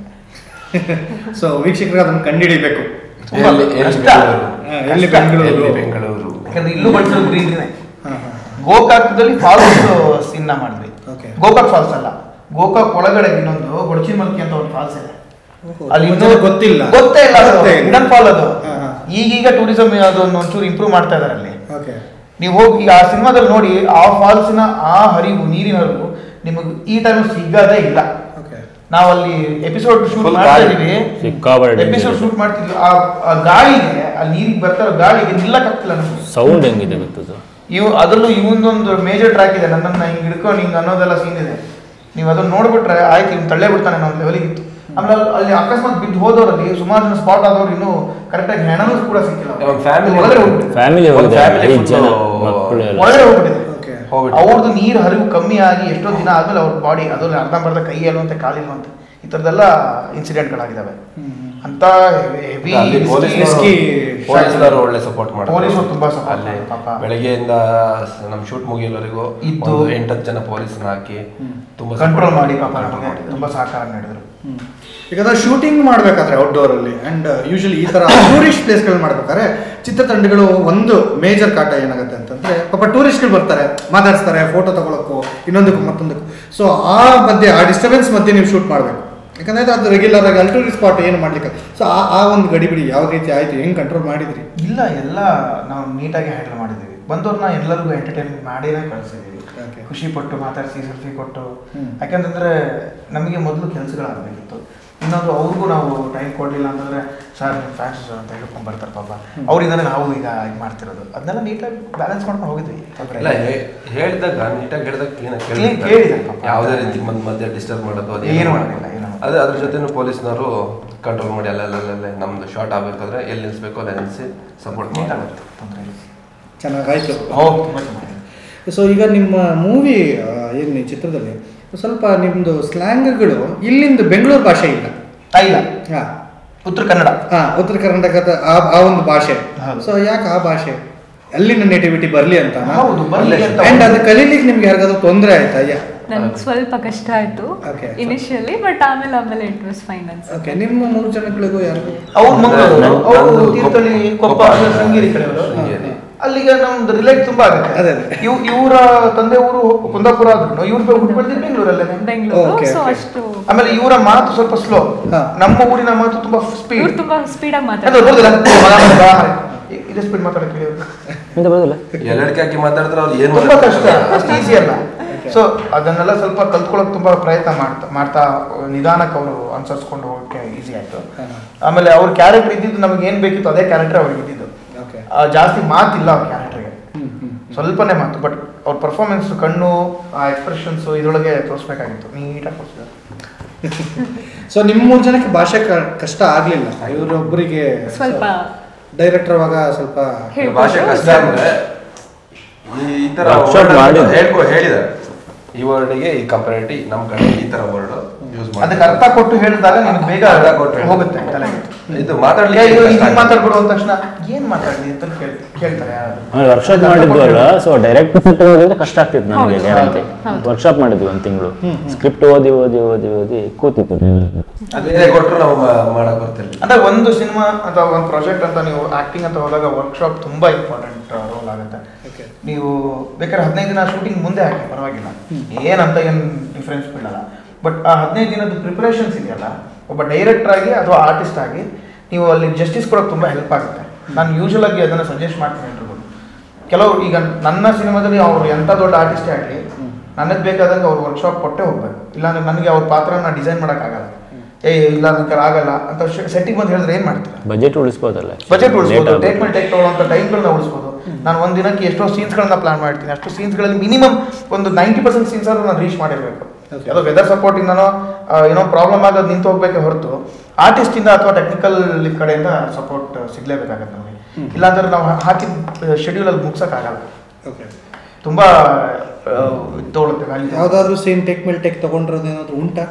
ಸೊ ವೀಕ್ಷಕರು ಅದನ್ನು ಕಂಡುಹಿಡಿಬೇಕು ತುಂಬಾ ಎಲ್ಲಿ- ಎಲ್ಲಿ ಕಷ್ಟ. ಬೆಂಗಳೂರು? ಹಾ, ಎಲ್ಲಿ ಕಷ್ಟ. ಬೆಂಗಳೂರು? ಎಲ್ಲಿ ಬೆಂಗಳೂರು ಯಾಕಂದ್ರೆ ಇಲ್ಲೂ ಬಳಸೋದು ಗ್ರೀನ್ರಿನೇ ಹಾಂ ಹಾಂ ಗೋಕಾಕದಲ್ಲಿ ಫಾಲ್ಸ್ ಸಿನ್ನ ಮಾಡಿದ್ವಿ Okay. ಗೋಕಾಕ್ ಫಾಲ್ಸ್ ಅಲ್ಲ ಗೋಕಾಕ್ ಒಳಗಡೆ ಇನ್ನೊಂದು ಗೊಡಚಿ ಮಲ್ಕಿ ಅಂತ ಒಂದು ಫಾಲ್ಸ್ ಇದೆ ಅಲ್ಲಿ ಇನ್ನೂ ಗೊತ್ತಿಲ್ಲ ಗೊತ್ತೇ ಇಲ್ಲ ಅದು ಗೊತ್ತೇ ಇಲ್ಲ. ಹಿಡನ್ ಫಾಲ್ ಅದು ಹಾ, ಹಾ. ಈಗೀಗ ಟೂರಿಸಂ ಅದೊಂದು ಒಂಚೂರು ಇಂಪ್ರೂವ್ ಮಾಡ್ತಾ ಇದಾರೆ ಅಲ್ಲಿ ಓಕೆ ನೀವು ಹೋಗಿ ಆ ಸಿನಿಮಾದಲ್ಲಿ ನೋಡಿ ಆ ಫಾಲ್ಸಿನ ಆ ಹರಿವು ನೀರಿನ ಹರಿವು ನಿಮಗೆ ಈ ಟೈಮ್ ಸಿಗದೇ ಇಲ್ಲ ಓಕೆ ನಾವಲ್ಲಿ ಎಪಿಸೋಡ್ ಶೂಟ್ Full ಮಾಡ್ತಾ ಗಾಳಿ. ಇದೀವಿ ಸಿಕ್ಕಾಪಟ್ಟೆ ಎಪಿಸೋಡ್ ಶೂಟ್ ಮಾಡ್ತಿದ್ವಿ ಆ ಆ ಗಾಳಿಗೆ ಆ ನೀರಿಗೆ ಬರ್ತಾ ಇರೋ ಗಾಳಿಗೆ ನಿಲ್ಲಕ್ಕಾಗ್ತಿಲ್ಲ ನಮಗೆ ಸೌಂಡ್ ಹೆಂಗಿದೆ ಗೊತ್ತದು ಇವು ಅದರಲ್ಲೂ ಇವೊಂದೊಂದು ಮೇಜರ್ ಟ್ರ್ಯಾಕ್ ಇದೆ ನನ್ನನ್ನು ಹಿಂಗೆ ಹಿಡ್ಕೊಂಡು ಹಿಂಗೆ ಅನ್ನೋದೆಲ್ಲ ಸೀನ್ ಇದೆ ನೀವು ಅದನ್ನ ನೋಡ್ಬಿಟ್ರೆ ಆಯ್ತು ಇವ್ನು ತಳ್ಳೆ ಬಿಡ್ತಾನೆ ಅನ್ನೋ ಲೆವೆಲಿಗೆ ಇತ್ತು ಆಮೇಲೆ ಅಲ್ಲಿ- ಅಲ್ಲಿ ಅಕಸ್ಮಾತ್ ಬಿದ್ದು ಹೋದವರಲ್ಲಿ ಸುಮಾರು ಜನ ಸ್ಪಾಟ್ ಆದವ್ರು ಇನ್ನೂ ಕರೆಕ್ಟಾಗಿ ಹೆಣನೂ ಕೂಡ ಸಿಕ್ಕಿಲ್ಲ ಒಂದು family ಒಳಗಡೆ ಹೋಗ್ಬಿಟ್ಟಿದೆ ಫ್ಯಾಮಿಲಿ ಒಂದ್ ಹೋಗಿದೆ family ಐದು ಜನ full ಮಕ್ಕಳು ಎಲ್ಲ ಒಳಗಡೆ ಹೋಗ್ಬಿಟ್ಟಿದೆ ಓಕೆ ಹೋಗ್ಬಿಟ್ಟು ಅವ್ರದ್ದು ನೀರು ಹರಿವು ಕಮ್ಮಿ ಆಗಿ ಎಷ್ಟೋ ದಿನ ಆದ್ಮೇಲೆ ಅವ್ರ ಬಾಡಿ ಅದ್ರಲ್ಲಿ ಅರ್ಧಂಬರ್ಧ ಕೈ ಎಲ್ಲುವಂತೆ ಕಾಲಿಲ್ವಂತೆ ಈ ಥರದ್ದೆಲ್ಲ ಇನ್ಸಿಡೆಂಟ್ಗಳಾಗಿದ್ದಾವೆ ಅಂತ ಹೆವಿ ಅಲ್ಲಿ ಪೊಲೀಸ್ risky ಪೊಲೀಸರು ಒಳ್ಳೆ ಸಪೋರ್ಟ್ ಮಾಡ್ತಾರೆ ಪೊಲೀಸರು ತುಂಬಾ support ಅಲ್ಲಿ ಮಾಡ್ತಾರೆ ಪಾಪ. ಬೆಳಗ್ಗೆಯಿಂದ ಸ- ನಮ್ ಶೂಟ್ ಮುಗಿಯೋವರೆಗೂ ಇದ್ದು. ಒಂದು ಎಂಟತ್ತು ಜನ ಪೊಲೀಸ್ನ ಹಾಕಿ ತುಂಬಾ ಕಂಟ್ರೋಲ್ support ಮಾಡಿ ಪಾಪ control ನಮಗೆ ಮಾಡಿದ್ರು. ತುಂಬಾ ಸಹಕಾರ ನೀಡಿದ್ರು ಈಗ ಶೂಟಿಂಗ್ ಮಾಡಬೇಕಾದ್ರೆ ಔಟ್ಡೋರ್ ಅಲ್ಲಿ ಅಂಡ್ ಯೂಶಲಿ ಈ ತರ ಟೂರಿಸ್ಟ್ ಪ್ಲೇಸ್ಗಳು ಮಾಡ್ಬೇಕಾದ್ರೆ ಚಿತ್ರತಂಡಗಳು ಒಂದು ಮೇಜರ್ ಕಾಟ ಏನಾಗುತ್ತೆ ಅಂತಂದ್ರೆ ಪಾಪ ಟೂರಿಸ್ಟ್ಗಳು ಬರ್ತಾರೆ ಮಾತಾಡ್ಸ್ತಾರೆ ಫೋಟೋ ತಗೊಳಕ್ಕೂ ಇನ್ನೊಂದಕ್ಕೂ ಮತ್ತೊಂದಕ್ಕೂ ಸೊ ಆ ಮಧ್ಯೆ ಆ ಡಿಸ್ಟರ್ಬೆನ್ಸ್ ಮಧ್ಯೆ ನೀವು ಶೂಟ್ ಮಾಡಬೇಕು ಯಾಕಂದ್ರೆ ಅದು ರೆಗ್ಯುಲರ್ ಆಗಿ ಅಲ್ಲಿ ಟೂರಿಸ್ಟ್ ಸ್ಪಾಟ್ ಏನು ಮಾಡ್ಲಿಕ್ಕೆ ಸೊ ಆ ಆ ಒಂದು ಗಡಿಬಿಡಿ ಯಾವ ರೀತಿ ಆಯ್ತು ಹೆಂಗ್ ಕಂಟ್ರೋಲ್ ಮಾಡಿದ್ರಿ ಇಲ್ಲ ಎಲ್ಲ ನಾವು ನೀಟಾಗಿ ಹ್ಯಾಂಡಲ್ ಮಾಡಿದ್ದೀವಿ ಬಂದವ್ರನ್ನ ಎಲ್ಲರಿಗೂ ಎಂಟರ್ಟೈನ್ಮೆಂಟ್ ಮಾಡಿನೇ ಕಳಿಸಿದ್ದೀವಿ Okay. ಖುಷಿ ಪಟ್ಟು ಮಾತಾಡಿಸಿ ಸೆಲ್ಫಿ ಕೊಟ್ಟು ಹ್ಮ್. ಯಾಕಂತಂದ್ರೆ ನಮಗೆ ಮೊದಲು ಕೆಲಸಗಳಾಗಬೇಕಿತ್ತು ಇನ್ನೊಂದು ಅವ್ರಿಗೂ ನಾವು ಟೈಮ್ ಕೊಡಲಿಲ್ಲ ಅಂತಂದ್ರೆ ಸರ್ ನಿಮ್ಮ ಫ್ಯಾನ್ಸ್ ಅಂತ ಹೇಳ್ಕೊಂಡು ಬರ್ತಾರೆ ಪಾಪ ಅವರಿಂದನೇ ನಾವು ಈಗ ಇದು ಮಾಡ್ತಿರೋದು ಅದನ್ನೆಲ್ಲ ನೀಟಾಗಿ ಬ್ಯಾಲೆನ್ಸ್ ಮಾಡ್ಕೊಂಡು ಹೋಗಿದ್ವಿ ತೊಂದ್ರೆ ಇಲ್ಲ ಇಲ್ಲ. ಹೇ- ಹೇಳ್ದಾಗ ನೀಟಾಗಿ ಹೇಳಿದಾಗ ಕ್ಲೀನ್ Clean ಕೇಳಿದ್ದಾರೆ ಪಾಪ. ಯಾವುದೇ ರೀತಿ ಮಧ್ಯ ಮಧ್ಯೆ ಡಿಸ್ಟರ್ಬ್ ಮಾಡೋದು ಅದು ಏನು ಏನು ಮಾಡೋದಿಲ್ಲ, ಏನು ಮಾಡೋದಿಲ್ಲ. ಅದೇ ಅದ್ರ ಜೊತೆನೂ ಪೊಲೀಸ್ನವರು ಕಂಟ್ರೋಲ್ ಮಾಡಿ ಅಲ್ಲಲ್ಲೇ ನಮ್ದು ಶಾರ್ಟ್ ಆಗ್ಬೇಕಾದ್ರೆ ಎಲ್ಲಿ ನಿಲ್ಸ್ಬೇಕು ಅಲ್ಲಿ ನಿಲ್ಸಿ ಸಪೋರ್ಟ್ ಮಾಡ್ತಾರೆ ನೀಟಾಗುತ್ತೆ ತೊಂದರೆ ಇಲ್ಲ ಚೆನ್ನಾಗಾಯ್ತು ಹೌದು ತುಂಬ ಚೆನ್ನಾಗಿದೆ ಸೊ ಈಗ ನಿಮ್ಮ ಮೂವಿ ಏನು ಈ ಚಿತ್ರದಲ್ಲಿ ಸ್ವಲ್ಪ ನಿಮ್ಮದು ಸ್ಲ್ಯಾಂಗ್ಗಳು ಇಲ್ಲಿಂದ ಬೆಂಗಳೂರು ಭಾಷೆ ಇಲ್ಲ ಆ, ಇಲ್ಲ ಹಾಂ ಉತ್ತರ ಕನ್ನಡ ಹಾ ಉತ್ತರ ಕರ್ನಾಟಕದ ಆ ಆ ಒಂದು ಭಾಷೆ ಹೌದು. ಸೊ ಯಾಕೆ ಆ ಭಾಷೆ ಅಲ್ಲಿನ ನೇಟಿವಿಟಿ ಬರ್ಲಿ ಅಂತ ಹೌದು ಬರ್ಲಿ ಅಂತ ಅಂಡ್ ಅದು ಕಲೀಲಿಕ್ಕೆ ನಿಮ್ಗೆ ಯಾರಿಗಾದ್ರೂ ತೊಂದರೆ ಆಯ್ತಾ ಯಾ ನನ್ಗೆ ಸ್ವಲ್ಪ ಕಷ್ಟ ಆಯ್ತು Okay. ಇನಿಷಿಯಲಿ ಬಟ್ ಆಮೇಲೆ ಆಮೇಲೆ ಇಟ್ ವಾಸ್ ಫೈನ್ ಅನ್ಸುತ್ತೆ ಓಕೆ ನಿಮ್ಮ ಮೂರು ಜನಗಳಿಗೂ ಯಾರಿಗೂ ಅವ್ರು ಮಂಗಳೂರು ನಂದು- ಅವರು ನಂದು ತೀರ್ಥಹಳ್ಳಿ ಕೊಪ್ಪ ಕೊಪ್ಪ. ಶೃಂಗೇರಿ ಕಡೆಯವರು ಶೃಂಗೇರಿ. ಅಲ್ಲಿಗೆ ನಮ್ದು ರಿಲೇಟ್ ತುಂಬಾ ಆಗುತ್ತೆ ಅದೇ, ಅದೇ. ಇವ್ ಇವರ ತಂದೆ ಊರು ಕುಂದಾಪುರ ಆದ್ರು ಇವ್ರು ಹುಟ್ಟು ಬೆಳೆದಿದ್ದು ಬೆಂಗಳೂರಲ್ಲೇ ಬೆಂಗಳೂರು Okay, ಸೊ okay. ಅಷ್ಟು ಆಮೇಲೆ ಇವರ ಮಾತು ಸ್ವಲ್ಪ ಸ್ಲೋ ಹಾ. ನಮ್ಮ ಊರಿನ ಮಾತು ತುಂಬಾ ಸ್ಪೀಡ್ ಇವ್ರು ತುಂಬಾ ಸ್ಪೀಡ್ ಆಗಿ ಅದು ಬರೋದಿಲ್ಲ ಮಾತಾಡ್ತಾರೆ ಇದೇ ಸ್ಪೀಡ್ ಮಾತಾಡಕ್ಕೆ ಹೇಳಿ ಅವ್ರು. ಎಂತ ಬರೋದಿಲ್ಲ ಎಲ್ಲಡಿಕೆ ಹಾಕಿ ಮಾತಾಡಿದ್ರೆ ಅವ್ರು ಏನು ತುಂಬಾ ಕಷ್ಟ ಅಷ್ಟು ಈಸಿ ಅಲ್ಲ ಸೊ ಅದನ್ನೆಲ್ಲ ಸ್ವಲ್ಪ ಕಲ್ತ್ಕೊಳ್ಳೋಕೆ ತುಂಬಾ ಪ್ರಯತ್ನ ಮಾಡ್ತಾ ಮಾಡ್ತಾ ನಿಧಾನಕ್ಕೆ ಅವರು ಅನುಸರಿಸ್ಕೊಂಡು ಹೋಗಕ್ಕೆ ಈಸಿ ಆಯ್ತು ಆಮೇಲೆ ಅವ್ರ ಕ್ಯಾರೆಕ್ಟರ್ ಇದ್ದಿದ್ದು ನಮ್ಗೆ ಏನ್ ಬೇಕಿತ್ತು ಅದೇ ಕ್ಯಾರೆಕ್ಟರ್ ಅವ್ರಿಗೆ ಇದ್ದಿದ್ದು ಓಕೆ ಆ, ಜಾಸ್ತಿ ಮಾತಿಲ್ಲ ಅವ್ರ ಕ್ಯಾರೆಕ್ಟರ್ಗೆ ಸ್ವಲ್ಪನೇ ಮಾತು ಬಟ್ ಅವ್ರ ಪರ್ಫಾರ್ಮೆನ್ಸ್ ಕಣ್ಣು ಆ ಎಕ್ಸ್ಪ್ರೆಷನ್ಸ್ ಇದ್ರೊಳಗೆ ತೋರಿಸ್ಬೇಕಾಗಿತ್ತು ನೀಟಾಗಿ ತೋರಿಸಿದ್ರು ಸೊ ನಿಮ್ಮ ಮೂರು ಜನಕ್ಕೆ ಭಾಷೆ ಕ- ಕಷ್ಟ ಆಗ್ಲಿಲ್ಲ ಇವರೊಬ್ಬರಿಗೆ ಸ್ವಲ್ಪ ಡೈರೆಕ್ಟರ್ ಅವಾಗ ಸ್ವಲ್ಪ ಹೇಳ್ಬೋದು. ಭಾಷೆ ಕಷ್ಟ ಅಂದ್ರೆ ಈ- ಈ ತರ Workshop word ಅಂತ ಮಾಡಿದ್ರು. ಹೇಳ್ಕೊ ಹೇಳಿದ್ದಾರೆ ಈ ವರ್ಡ್ಗೆ ಈ ಕಂಪೇರಿಟಿ ನಮ್ಮ ಕಡೆ ಈ ತರ ವರ್ಡ್ ಯೂಸ್ ಅದಕ್ಕೆ ಅರ್ಥ ಕೊಟ್ಟು ಹೇಳಿದಾಗ ನಿಮ್ಗೆ ಬೇಗ ಅರ್ಥ ಕೊಟ್ಟು ಹೇಳು. ಹೋಗುತ್ತೆ ತಲೆಗೆ ಇದು ಏ, ಮಾತಾಡ್ಲಿಕ್ಕೆ ಇದು ಕಷ್ಟ ಹಿಂಗ್ ಆಗುತ್ತೆ. ಮಾತಾಡ್ಬಿಡು ಅಂದ ತಕ್ಷಣ ಏನ್ ಮಾತಾಡ್ಲಿ ಅಂತ ಕೇಳ್- ಕೇಳ್ತಾರೆ ಯಾರಾದ್ರು. ಆಮೇಲೆ ವರ್ಕ್ಶಾಪ್ ಮಾಡಿದ್ವಿ ಅಲ್ಲ ಸೊ ಡೈರೆಕ್ಟ್ ಹೋದ್ರೆ ಕಷ್ಟ ಆಗ್ತಿತ್ತು ನಮಗೆ ಹೌದು, ಗ್ಯಾರಂಟಿ ಹೌದು. ವರ್ಕ್ಶಾಪ್ ಮಾಡಿದ್ವಿ ಒಂದು ತಿಂಗಳು ಸ್ಕ್ರಿಪ್ಟ್ ಓದಿ ಓದಿ ಓದಿ ಓದಿ ಕೂತಿತ್ತು ಬೇರೆ ಕೊಟ್ಟರು ನಾವು ಮಾ- ಮಾಡಕ್ ಬರ್ತಿರ್ಲಿಲ್ಲ ಅಂದ್ರೆ ಒಂದು ಸಿನಿಮಾ ಅಥವಾ ಒಂದು ಪ್ರಾಜೆಕ್ಟ್ ಅಂತ ನೀವು ಆಕ್ಟಿಂಗ್ ಅಂತ ಹೋದಾಗ ವರ್ಕ್ಶಾಪ್ ತುಂಬಾ ಇಂಪಾರ್ಟೆಂಟ್ ರೋಲ್ ಆಗುತ್ತೆ ಓಕೆ ನೀವು ಬೇಕಾದ್ರೆ ಹದಿನೈದು ದಿನ ಶೂಟಿಂಗ್ ಮುಂದೆ ಹಾಕಿ ಪರವಾಗಿಲ್ಲ ಏನಂತ ಏನು ಡಿಫ್ರೆನ್ಸ್ ಬೀಳಲ್ಲ ಬಟ್ ಆ ಹದಿನೈದು ದಿನದ ಪ್ರಿಪರೇಷನ್ಸ್ ಇದೆಯಲ್ಲ ಒಬ್ಬ ಡೈರೆಕ್ಟರ್ ಆಗಿ ಅಥವಾ ಆರ್ಟಿಸ್ಟ್ ಆಗಿ ನೀವು ಅಲ್ಲಿ ಜಸ್ಟಿಸ್ ಕೊಡೋಕೆ ತುಂಬ ಹೆಲ್ಪ್ ಆಗುತ್ತೆ ನಾನು ಯೂಶಲ್ ಆಗಿ ಅದನ್ನು ಸಜೆಸ್ಟ್ ಮಾಡ್ತೀನಿ ಎಲ್ರಿಗೂ ಕೆಲವು ಈಗ ನನ್ನ ಸಿನಿಮಾದಲ್ಲಿ ಅವ್ರು ಎಂಥ ದೊಡ್ಡ ಆರ್ಟಿಸ್ಟೇ ಆಗಲಿ ನನಗೆ ಬೇಕಾದಂಗೆ ಅವ್ರು ವರ್ಕ್ಶಾಪ್ ಕೊಟ್ಟೆ ಹೋಗ್ಬೇಕು ಇಲ್ಲಾಂದ್ರೆ ನನಗೆ ಅವ್ರ ಪಾತ್ರನ ಡಿಸೈನ್ ಮಾಡೋಕ್ಕಾಗಲ್ಲ ಏ ಇಲ್ಲ ನನಗೆ ಆಗಲ್ಲ ಅಂತ ಸೆಟ್ಟಿಗೆ ಬಂದು ಹೇಳಿದ್ರೆ ಏನು ಮಾಡ್ತೀರಾ ಬಜೆಟ್ ಉಳಿಸ್ಬೋದಲ್ಲ ಬಜೆಟ್ ಉಳಿಸ್ಬೋದು Late ಟೇಕ್ ಮೇಲೆ ಟೇಕ್ ತಗೊಳ್ಳೋಂಥ ಟೈಮ್ಗಳನ್ನ ಉಳಿಸ್ಬೋದು ನಾನು ಒಂದು ದಿನಕ್ಕೆ ಎಷ್ಟೋ ಸೀನ್ಸ್ಗಳನ್ನ ಪ್ಲಾನ್ ಮಾಡ್ತೀನಿ ಅಷ್ಟು ಸೀನ್ಸ್ಗಳಲ್ಲಿ ಮಿನಿಮಮ್ ಒಂದು ನೈಂಟಿ ಪರ್ಸೆಂಟ್ ಸೀನ್ಸ್ ಆದ್ರೂ ನಾನು ರೀಚ್ ಮಾಡಿರಬೇಕು Okay. ಯಾವುದೋ ವೆದರ್ ಸಪೋರ್ಟಿಂದನೋ ಏನೋ ಪ್ರಾಬ್ಲಮ್ ಆಗೋದು ನಿಂತು ಹೋಗ್ಬೇಕೆ ಹೊರತು ಆರ್ಟಿಸ್ಟಿಂದ ಅಥವಾ ಟೆಕ್ನಿಕಲ್ ಕಡೆಯಿಂದ ಸಪೋರ್ಟ್ ಸಿಗಲೇಬೇಕಾಗತ್ತೆ ನಮಗೆ ಇಲ್ಲಾಂದ್ರೆ ನಾವು ಹಾಕಿದ ಶೆಡ್ಯೂಲಲ್ಲಿ ಮುಗ್ಸೋಕ್ಕಾಗಲ್ಲ ಓಕೆ ತುಂಬ ತಗೊಳುತ್ತೆ ವ್ಯಾಲ್ಯೂ ಯಾವ್ದಾದ್ರು ಸೇಮ್ ಟೆಕ್ ಮೇಲೆ ಟೆಕ್ ತಗೊಂಡಿರೋದು ಏನಾದ್ರು ಉಂಟಾ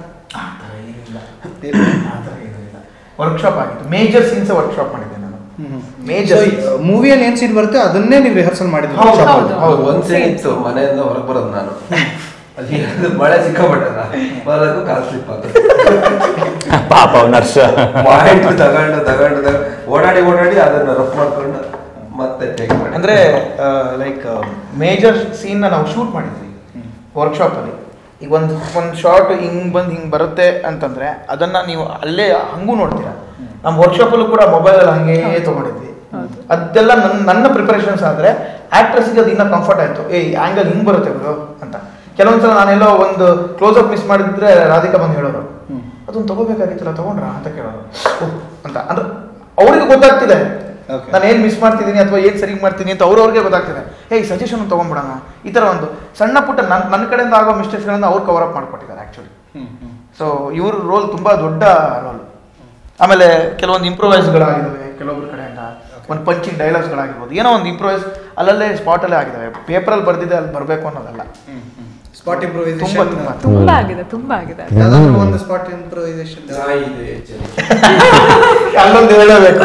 ವರ್ಕ್ಶಾಪ್ ಆಗಿತ್ತು ಮೇಜರ್ ಸೀನ್ಸ್ ವರ್ಕ್ಶಾಪ್ ಮಾಡಿದ್ದೆ ನಾನು ಸೊ ಮೇಜರ್ ಮೂವಿಯಲ್ಲಿ ಏನ್ ಸೀನ್ ಬರುತ್ತೆ ಅದನ್ನೇ ನೀವು ರಿಹರ್ಸಲ್ ಮಾಡಿದ್ರಿ ಹೌದು, workshop ಹೌದು. ಅಲ್ಲಿ. ಹೌದು. ಒಂದ್ ಸೀನ್ ಇತ್ತು ಮನೆಯಿಂದ ಹೊರಗೆ ಬರೋದು ನಾನು ಅಲ್ಲಿ ಅದು ಮಳೆ ಸಿಕ್ಕಾಪಟ್ಟಲ್ಲ ಬರೋದು ಕಾಲ್ ಸ್ಲಿಪ್ ಆಗುತ್ತೆ ಪಾಪ ನರ್ಸ ಪಾಯಿಂಟ್ ತಗೊಂಡು ತಗೊಂಡು ತಗೊಂಡು ಓಡಾಡಿ ಓಡಾಡಿ ಅದನ್ನ ರಫ್ ಮಾಡ್ಕೊಂಡು ಮತ್ತೆ ಟೇಕ್ ಮಾಡಿ ಅಂದ್ರೆ ಲೈಕ್ ಮೇಜರ್ ಸೀನ್ನ ನಾವು ಶೂಟ್ ಮಾಡಿದ್ವಿ ವರ್ಕ್ಶಾಪಲ್ಲಿ ಈಗ ಒಂದು ಒಂದು ಶಾರ್ಟ್ ಹಿಂಗ್ ಬಂದು ಹಿಂಗೆ ಬರುತ್ತೆ ಅಂತಂದ್ರೆ ಅದನ್ನ ನೀವು ಅಲ್ಲೇ ಹಂಗೂ ನೋಡ್ತೀರಾ ನಮ್ಮ ವರ್ಕ್ಶಾಪಲ್ಲೂ ಕೂಡ ಮೊಬೈಲಲ್ಲಿ ಹಂಗೇ ತೊಗೊಂಡಿದ್ವಿ ಅದೆಲ್ಲ ನನ್ನ ನನ್ನ ಪ್ರಿಪರೇಷನ್ಸ್ ಆದ್ರೆ ಆಕ್ಟ್ರೆಸ್ಗೆ ಅದು ಇನ್ನೂ ಕಂಫರ್ಟ್ ಆಯ್ತು ಏ ಆಂಗಲ್ ಹಿಂಗ್ ಬರುತ್ತೆ ಗುರು ಅಂತ ಕೆಲವೊಂದ್ಸಲ ನಾನೆಲ್ಲೋ ಒಂದು ಕ್ಲೋಸ್ ಅಪ್ ಮಿಸ್ ಮಾಡಿದ್ರೆ ರಾಧಿಕಾ ಬಂದು ಹೇಳೋರು ಅದನ್ನ ತಗೋಬೇಕಾಗಿತ್ತಲ್ಲ ತಗೊಂಡ್ರಾ ಅಂತ ಕೇಳೋರು ಓಹ್ ಅಂತ ಅಂದ್ರೆ ಅವ್ರಿಗೆ ಗೊತ್ತಾಗ್ತಿದೆ Okay. ನಾನು ಏನ್ ಮಿಸ್ ಮಾಡ್ತಿದ್ದೀನಿ ಅಥವಾ ಏನ್ ಸರಿ ಮಾಡ್ತೀನಿ ಅಂತ ಅವ್ರವ್ರಿಗೆ ಗೊತ್ತಾಗ್ತಿದೆ ಹೇ ಸಜೆಷನ್ ತಗೊಂಡ್ಬಿಡೋಣ ಈ ತರ ಒಂದು ಸಣ್ಣ ಪುಟ್ಟ ನನ್ನ ನನ್ನ ಕಡೆಯಿಂದ ಆಗೋ ಮಿಸ್ಟೇಕ್ಸ್ಗಳನ್ನ ಅವ್ರು ಕವರ್ ಅಪ್ ಮಾಡ್ಕೊಟ್ಟಿದ್ದಾರೆ ಆಕ್ಚುಲಿ ಸೊ ಇವ್ರ ರೋಲ್ ತುಂಬಾ ದೊಡ್ಡ ರೋಲ್ ಆಮೇಲೆ ಕೆಲವೊಂದು ಇಂಪ್ರೂವೈಸ್ಗಳಾಗಿದ್ದಾವೆ ಕೆಲವೊಬ್ರ ಕಡೆಯಿಂದ ಒಂದು ಪಂಚಿಂಗ್ ಡೈಲಾಗ್ಸ್ಗಳಾಗಿರ್ಬೋದು ಏನೋ ಒಂದು ಇಂಪ್ರೂವೈಸ್ ಅಲ್ಲಲ್ಲೇ ಸ್ಪಾಟಲ್ಲೇ ಆಗಿದ್ದಾವೆ ಪೇಪರಲ್ಲಿ ಬರ್ದಿದೆ ಅಲ್ಲಿ ಬರಬೇಕು ಅನ್ನೋದಲ್ಲ ಸ್ಪಾಟ್ ತುಂಬಾ ಇಂಪ್ರೂವೈಸೇಷನ್ ತುಂಬಾ ತುಂಬಾ ಆಗಿದೆ ತುಂಬಾ ಆಗಿದೆ ಯಾವ್ದಾದ್ರು ಒಂದು ಸ್ಪಾಟ್ ಇಂಪ್ರೂವೈಸೇಷನ್ ಅಲ್ಲೊಂದು ಹೇಳಬೇಕು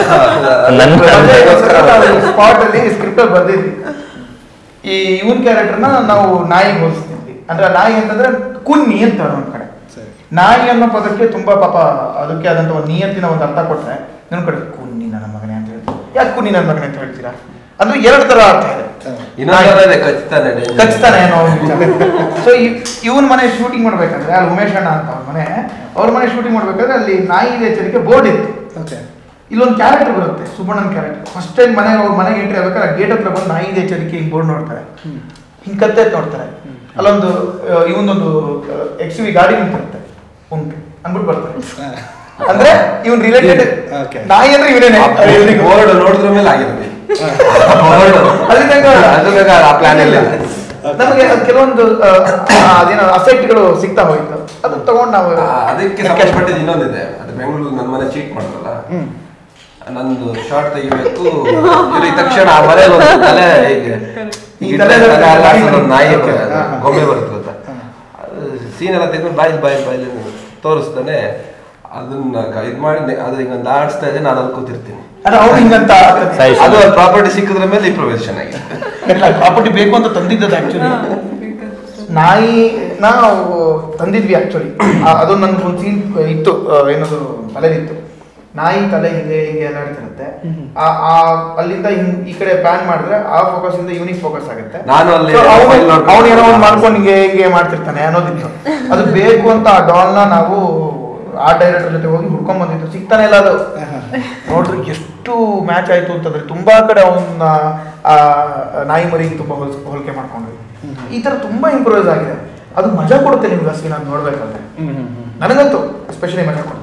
ನನ್ನ- ಸ್ಪಾಟ್ ಅಲ್ಲಿ ಸ್ಕ್ರಿಪ್ಟ್ ಅಲ್ಲಿ ಬರ್ದಿದ್ವಿ ಈ ಇವನ್ ಕ್ಯಾರೆಕ್ಟರ್ನ ನಾವು ನಾಯಿಗೆ ಹೋಲಿಸ್ತಿದ್ವಿ ಅಂದ್ರೆ ಆ ನಾಯಿ ಅಂತಂದ್ರೆ ಕುನ್ನಿ ಅಂತ ಒಂದ್ ಕಡೆ ಸರಿ ನಾಯಿ ಅನ್ನೋ ಪದಕ್ಕೆ ತುಂಬಾ ಪಾಪ ಅದಕ್ಕೆ ಆದಂತ ಒಂದು ನಿಯತ್ತಿನ ಒಂದು ಅರ್ಥ ಕೊಟ್ರೆ ನನ್ನ ಕಡೆ ಕುನ್ನಿ ನನ್ನ ಮಗನೇ ಅಂತ ಹೇಳ್ತೀವಿ ಯಾಕೆ ಕುನ್ನಿ ನನ್ನ ಮಗನೇ ಅಂತ ಹೇಳ್ತೀರಾ ಅಂದ್ರೆ ಎರಡು ತರ ಅರ್ಥ ಇದೆ ಇನ್ನೊಂದು ಇದೆ ಖಚಿತಾನೆ danger. ಖಚಿತಾನೆ ಅನ್ನೋ ಸೊ ಇವನ್ ಮನೆ ಶೂಟಿಂಗ್ ಮಾಡ್ಬೇಕಂದ್ರೆ ಅಲ್ಲಿ ಉಮೇಶ್ ಅಣ್ಣ ಅಂತ ಅವ್ರ ಮನೆ ಅವ್ರ ಮನೆ ಶೂಟಿಂಗ್ ಮಾಡ್ಬೇಕಾದ್ರೆ ಅಲ್ಲಿ ನಾಯಿ ಎಚ್ಚರಿಕೆ ಬೋರ್ಡ್ ಇತ್ತು ಓಕೆ ಇಲ್ಲೊಂದು ಕ್ಯಾರೆಕ್ಟರ್ ಬರುತ್ತೆ ಸುಬ್ಬಣ್ಣನ ಕ್ಯಾರೆಕ್ಟರ್ ಫಸ್ಟ್ ಟೈಮ್ ಮನೆಗೆ ಅವ್ರ ಮನೆಗೆ ಎಂಟ್ರಿ ಆಗ್ಬೇಕಾದ್ರೆ ಗೇಟ್ ಹತ್ರ ಬಂದು ನಾಯಿ ಎಚ್ಚರಿಕೆ ಹಿಂಗ್ ಬೋರ್ಡ್ ನೋಡ್ತಾರೆ ಹಿಂಗ್ ಕತ್ತೆ ನೋಡ್ತಾರೆ ಅಲ್ಲೊಂದು ಆ, ಇವನೊಂದು ಎಕ್ಸ್ ವಿ ಗಾಡಿ ನಿಂತಿರುತ್ತೆ ಉಂಟು ಅಂದ್ಬಿಟ್ಟು ಬರ್ತಾರೆ ಅಂದ್ರೆ ಇವನ್ ರಿಲೇಟೆಡ್ Okay. ನಾಯಿ ಅಂದ್ರೆ ಇವನೇನೆ ಎಲ್ರಿಗೂ. ಬೋರ್ಡ್ ನೋಡಿದ್ರ ಮೇಲೆ ಆಗಿರುತ್ತೆ ಬೋರ್ಡ್ ಅಲ್ಲಿ ತನಕ- ಅದು ಆ ಪ್ಲಾನ್ ಇಲ್ಲ ನಮಗೆ ಅದು ಕೆಲವೊಂದು ಆ, ಆ, ಅದೇನೋ ಅಸೆಟ್ಗಳು ಸಿಗ್ತಾ ಹೋಯ್ತು ಅದು ತಗೊಂಡು ನಾವು ಆ, ಅದಕ್ಕೆ ಸಂಬಂಧಪಟ್ಟಿದ್ದು ಇನ್ನೊಂದಿದೆ ಅದು ಬೆಂಗಳೂರು ನನ್ನ ಮನೆ ಚೀಟ್ ಮಾಡಿದ್ರಲ್ಲ ನಂದು ಶಾರ್ಟ್ ತೆಗಿಬೇಕು ಇವ್ರಿಗೆ ತಕ್ಷಣ ಆ ಮನೆಯಲ್ಲಿ ಒಂದು ತಲೆ ಹೀಗೆ ಈ ಈ ತಲೆ ತಲೆ ಅಲ್ಲಾಡ್ಸೋದು ಒಂದು ನಾಯಿ Okay. ಬರುತ್ತೆ, ಹಾ, ಹಾ. ಗೊಂಬೆ ಬರುತ್ತೆ ಗೊತ್ತಾ ಸೀನ್ ಎಲ್ಲ ತೆಗೆದು ಬಾಯಿ ಬಾಯಿ ಬಾಯಲ್ಲಿ ತೋರಿಸ್ತಾನೆ ಅದನ್ನ ಕ- ಇದ್ ಮಾಡಿ ನೆ- ಅದು ಹಿಂಗೊಂದು ಆಡಿಸ್ತಾ ಇದೆ ನಾನು ಅಲ್ಲಿ ಕೂತಿರ್ತೀನಿ ಅದು ಅವ್ರು ಹಿಂಗಂತ ಸಾಯಿ- ಅದು ಪ್ರಾಪರ್ಟಿ ಸಿಕ್ಕಿದ್ರ ಮೇಲೆ ಇಂಪ್ರೂವೈಸೇಷನ್ ಆಗಿದೆ ಪ್ರಾಪರ್ಟಿ ಬೇಕು ಅಂತ ತಂದಿದ್ದದು ಆಕ್ಚುಲಿ ನಾಯಿ ನಾವು ತಂದಿದ್ವಿ ಆಕ್ಚುಲಿ ಅದು ನನ್ಗೆ ಒಂದು ಸೀನ್ ಇತ್ತು ಆ, ಏನದು ತಲೆದಿತ್ತು ನಾಯಿ ತಲೆ ಹಿಂಗೆ ಹಿಂಗೆ ಅಲ್ಲಾಡ್ತಿರುತ್ತೆ ಆ ಆ ಅಲ್ಲಿಂದ ಹಿಂಗ್ ಈ ಕಡೆ ಪ್ಯಾನ್ ಮಾಡಿದ್ರೆ ಆ ಫೋಕಸ್ ಇಂದ ಇವನಿಗೆ ಫೋಕಸ್ ಆಗುತ್ತೆ ನಾನು ಅಲ್ಲಿ ಅವನು file ನೋಡ್ಕೊಂಡು- ಅವನು ಏನೋ ಒಂದು ಮಾಡ್ಕೊಂಡು ಹಿಂಗೆ ಹಿಂಗೆ ಮಾಡ್ತಿರ್ತಾನೆ ಅನ್ನೋದಿತ್ತು ಅದು ಬೇಕು ಅಂತ ಆ ಡಾಲ್ನ ನಾವು ಆ ಡೈರೆಕ್ಟರ್ ಜೊತೆ ಹೋಗಿ ಹುಡ್ಕೊಂಡ್ ಬಂದಿದ್ದು ಸಿಗ್ತಾನೆ ಇಲ್ಲ ಅದು ನೋಡಿದ್ರೆ ಎಷ್ಟು ಮ್ಯಾಚ್ ಆಯ್ತು ಅಂತಂದ್ರೆ ತುಂಬಾ ಕಡೆ ಅವನ್ನ ಆ ನಾಯಿ ಮರಿಗೆ ತುಂಬಾ ಹೋಲ್ಸ್ ಹೋಲಿಕೆ ಮಾಡ್ಕೊಂಡ್ವಿ ಈ ತರ ತುಂಬಾ ಇಂಪ್ರೂವೈಸ್ ಆಗಿದೆ ಅದು ಮಜಾ ಕೊಡುತ್ತೆ ನಿಮ್ಗೆ ಆ scene ಅದ್ ನೋಡ್ಬೇಕಾದ್ರೆ ನನಗಂತೂ ಎಸ್ಪೆಷಲಿ ಮಜಾ ಕೊಡುತ್ತೆ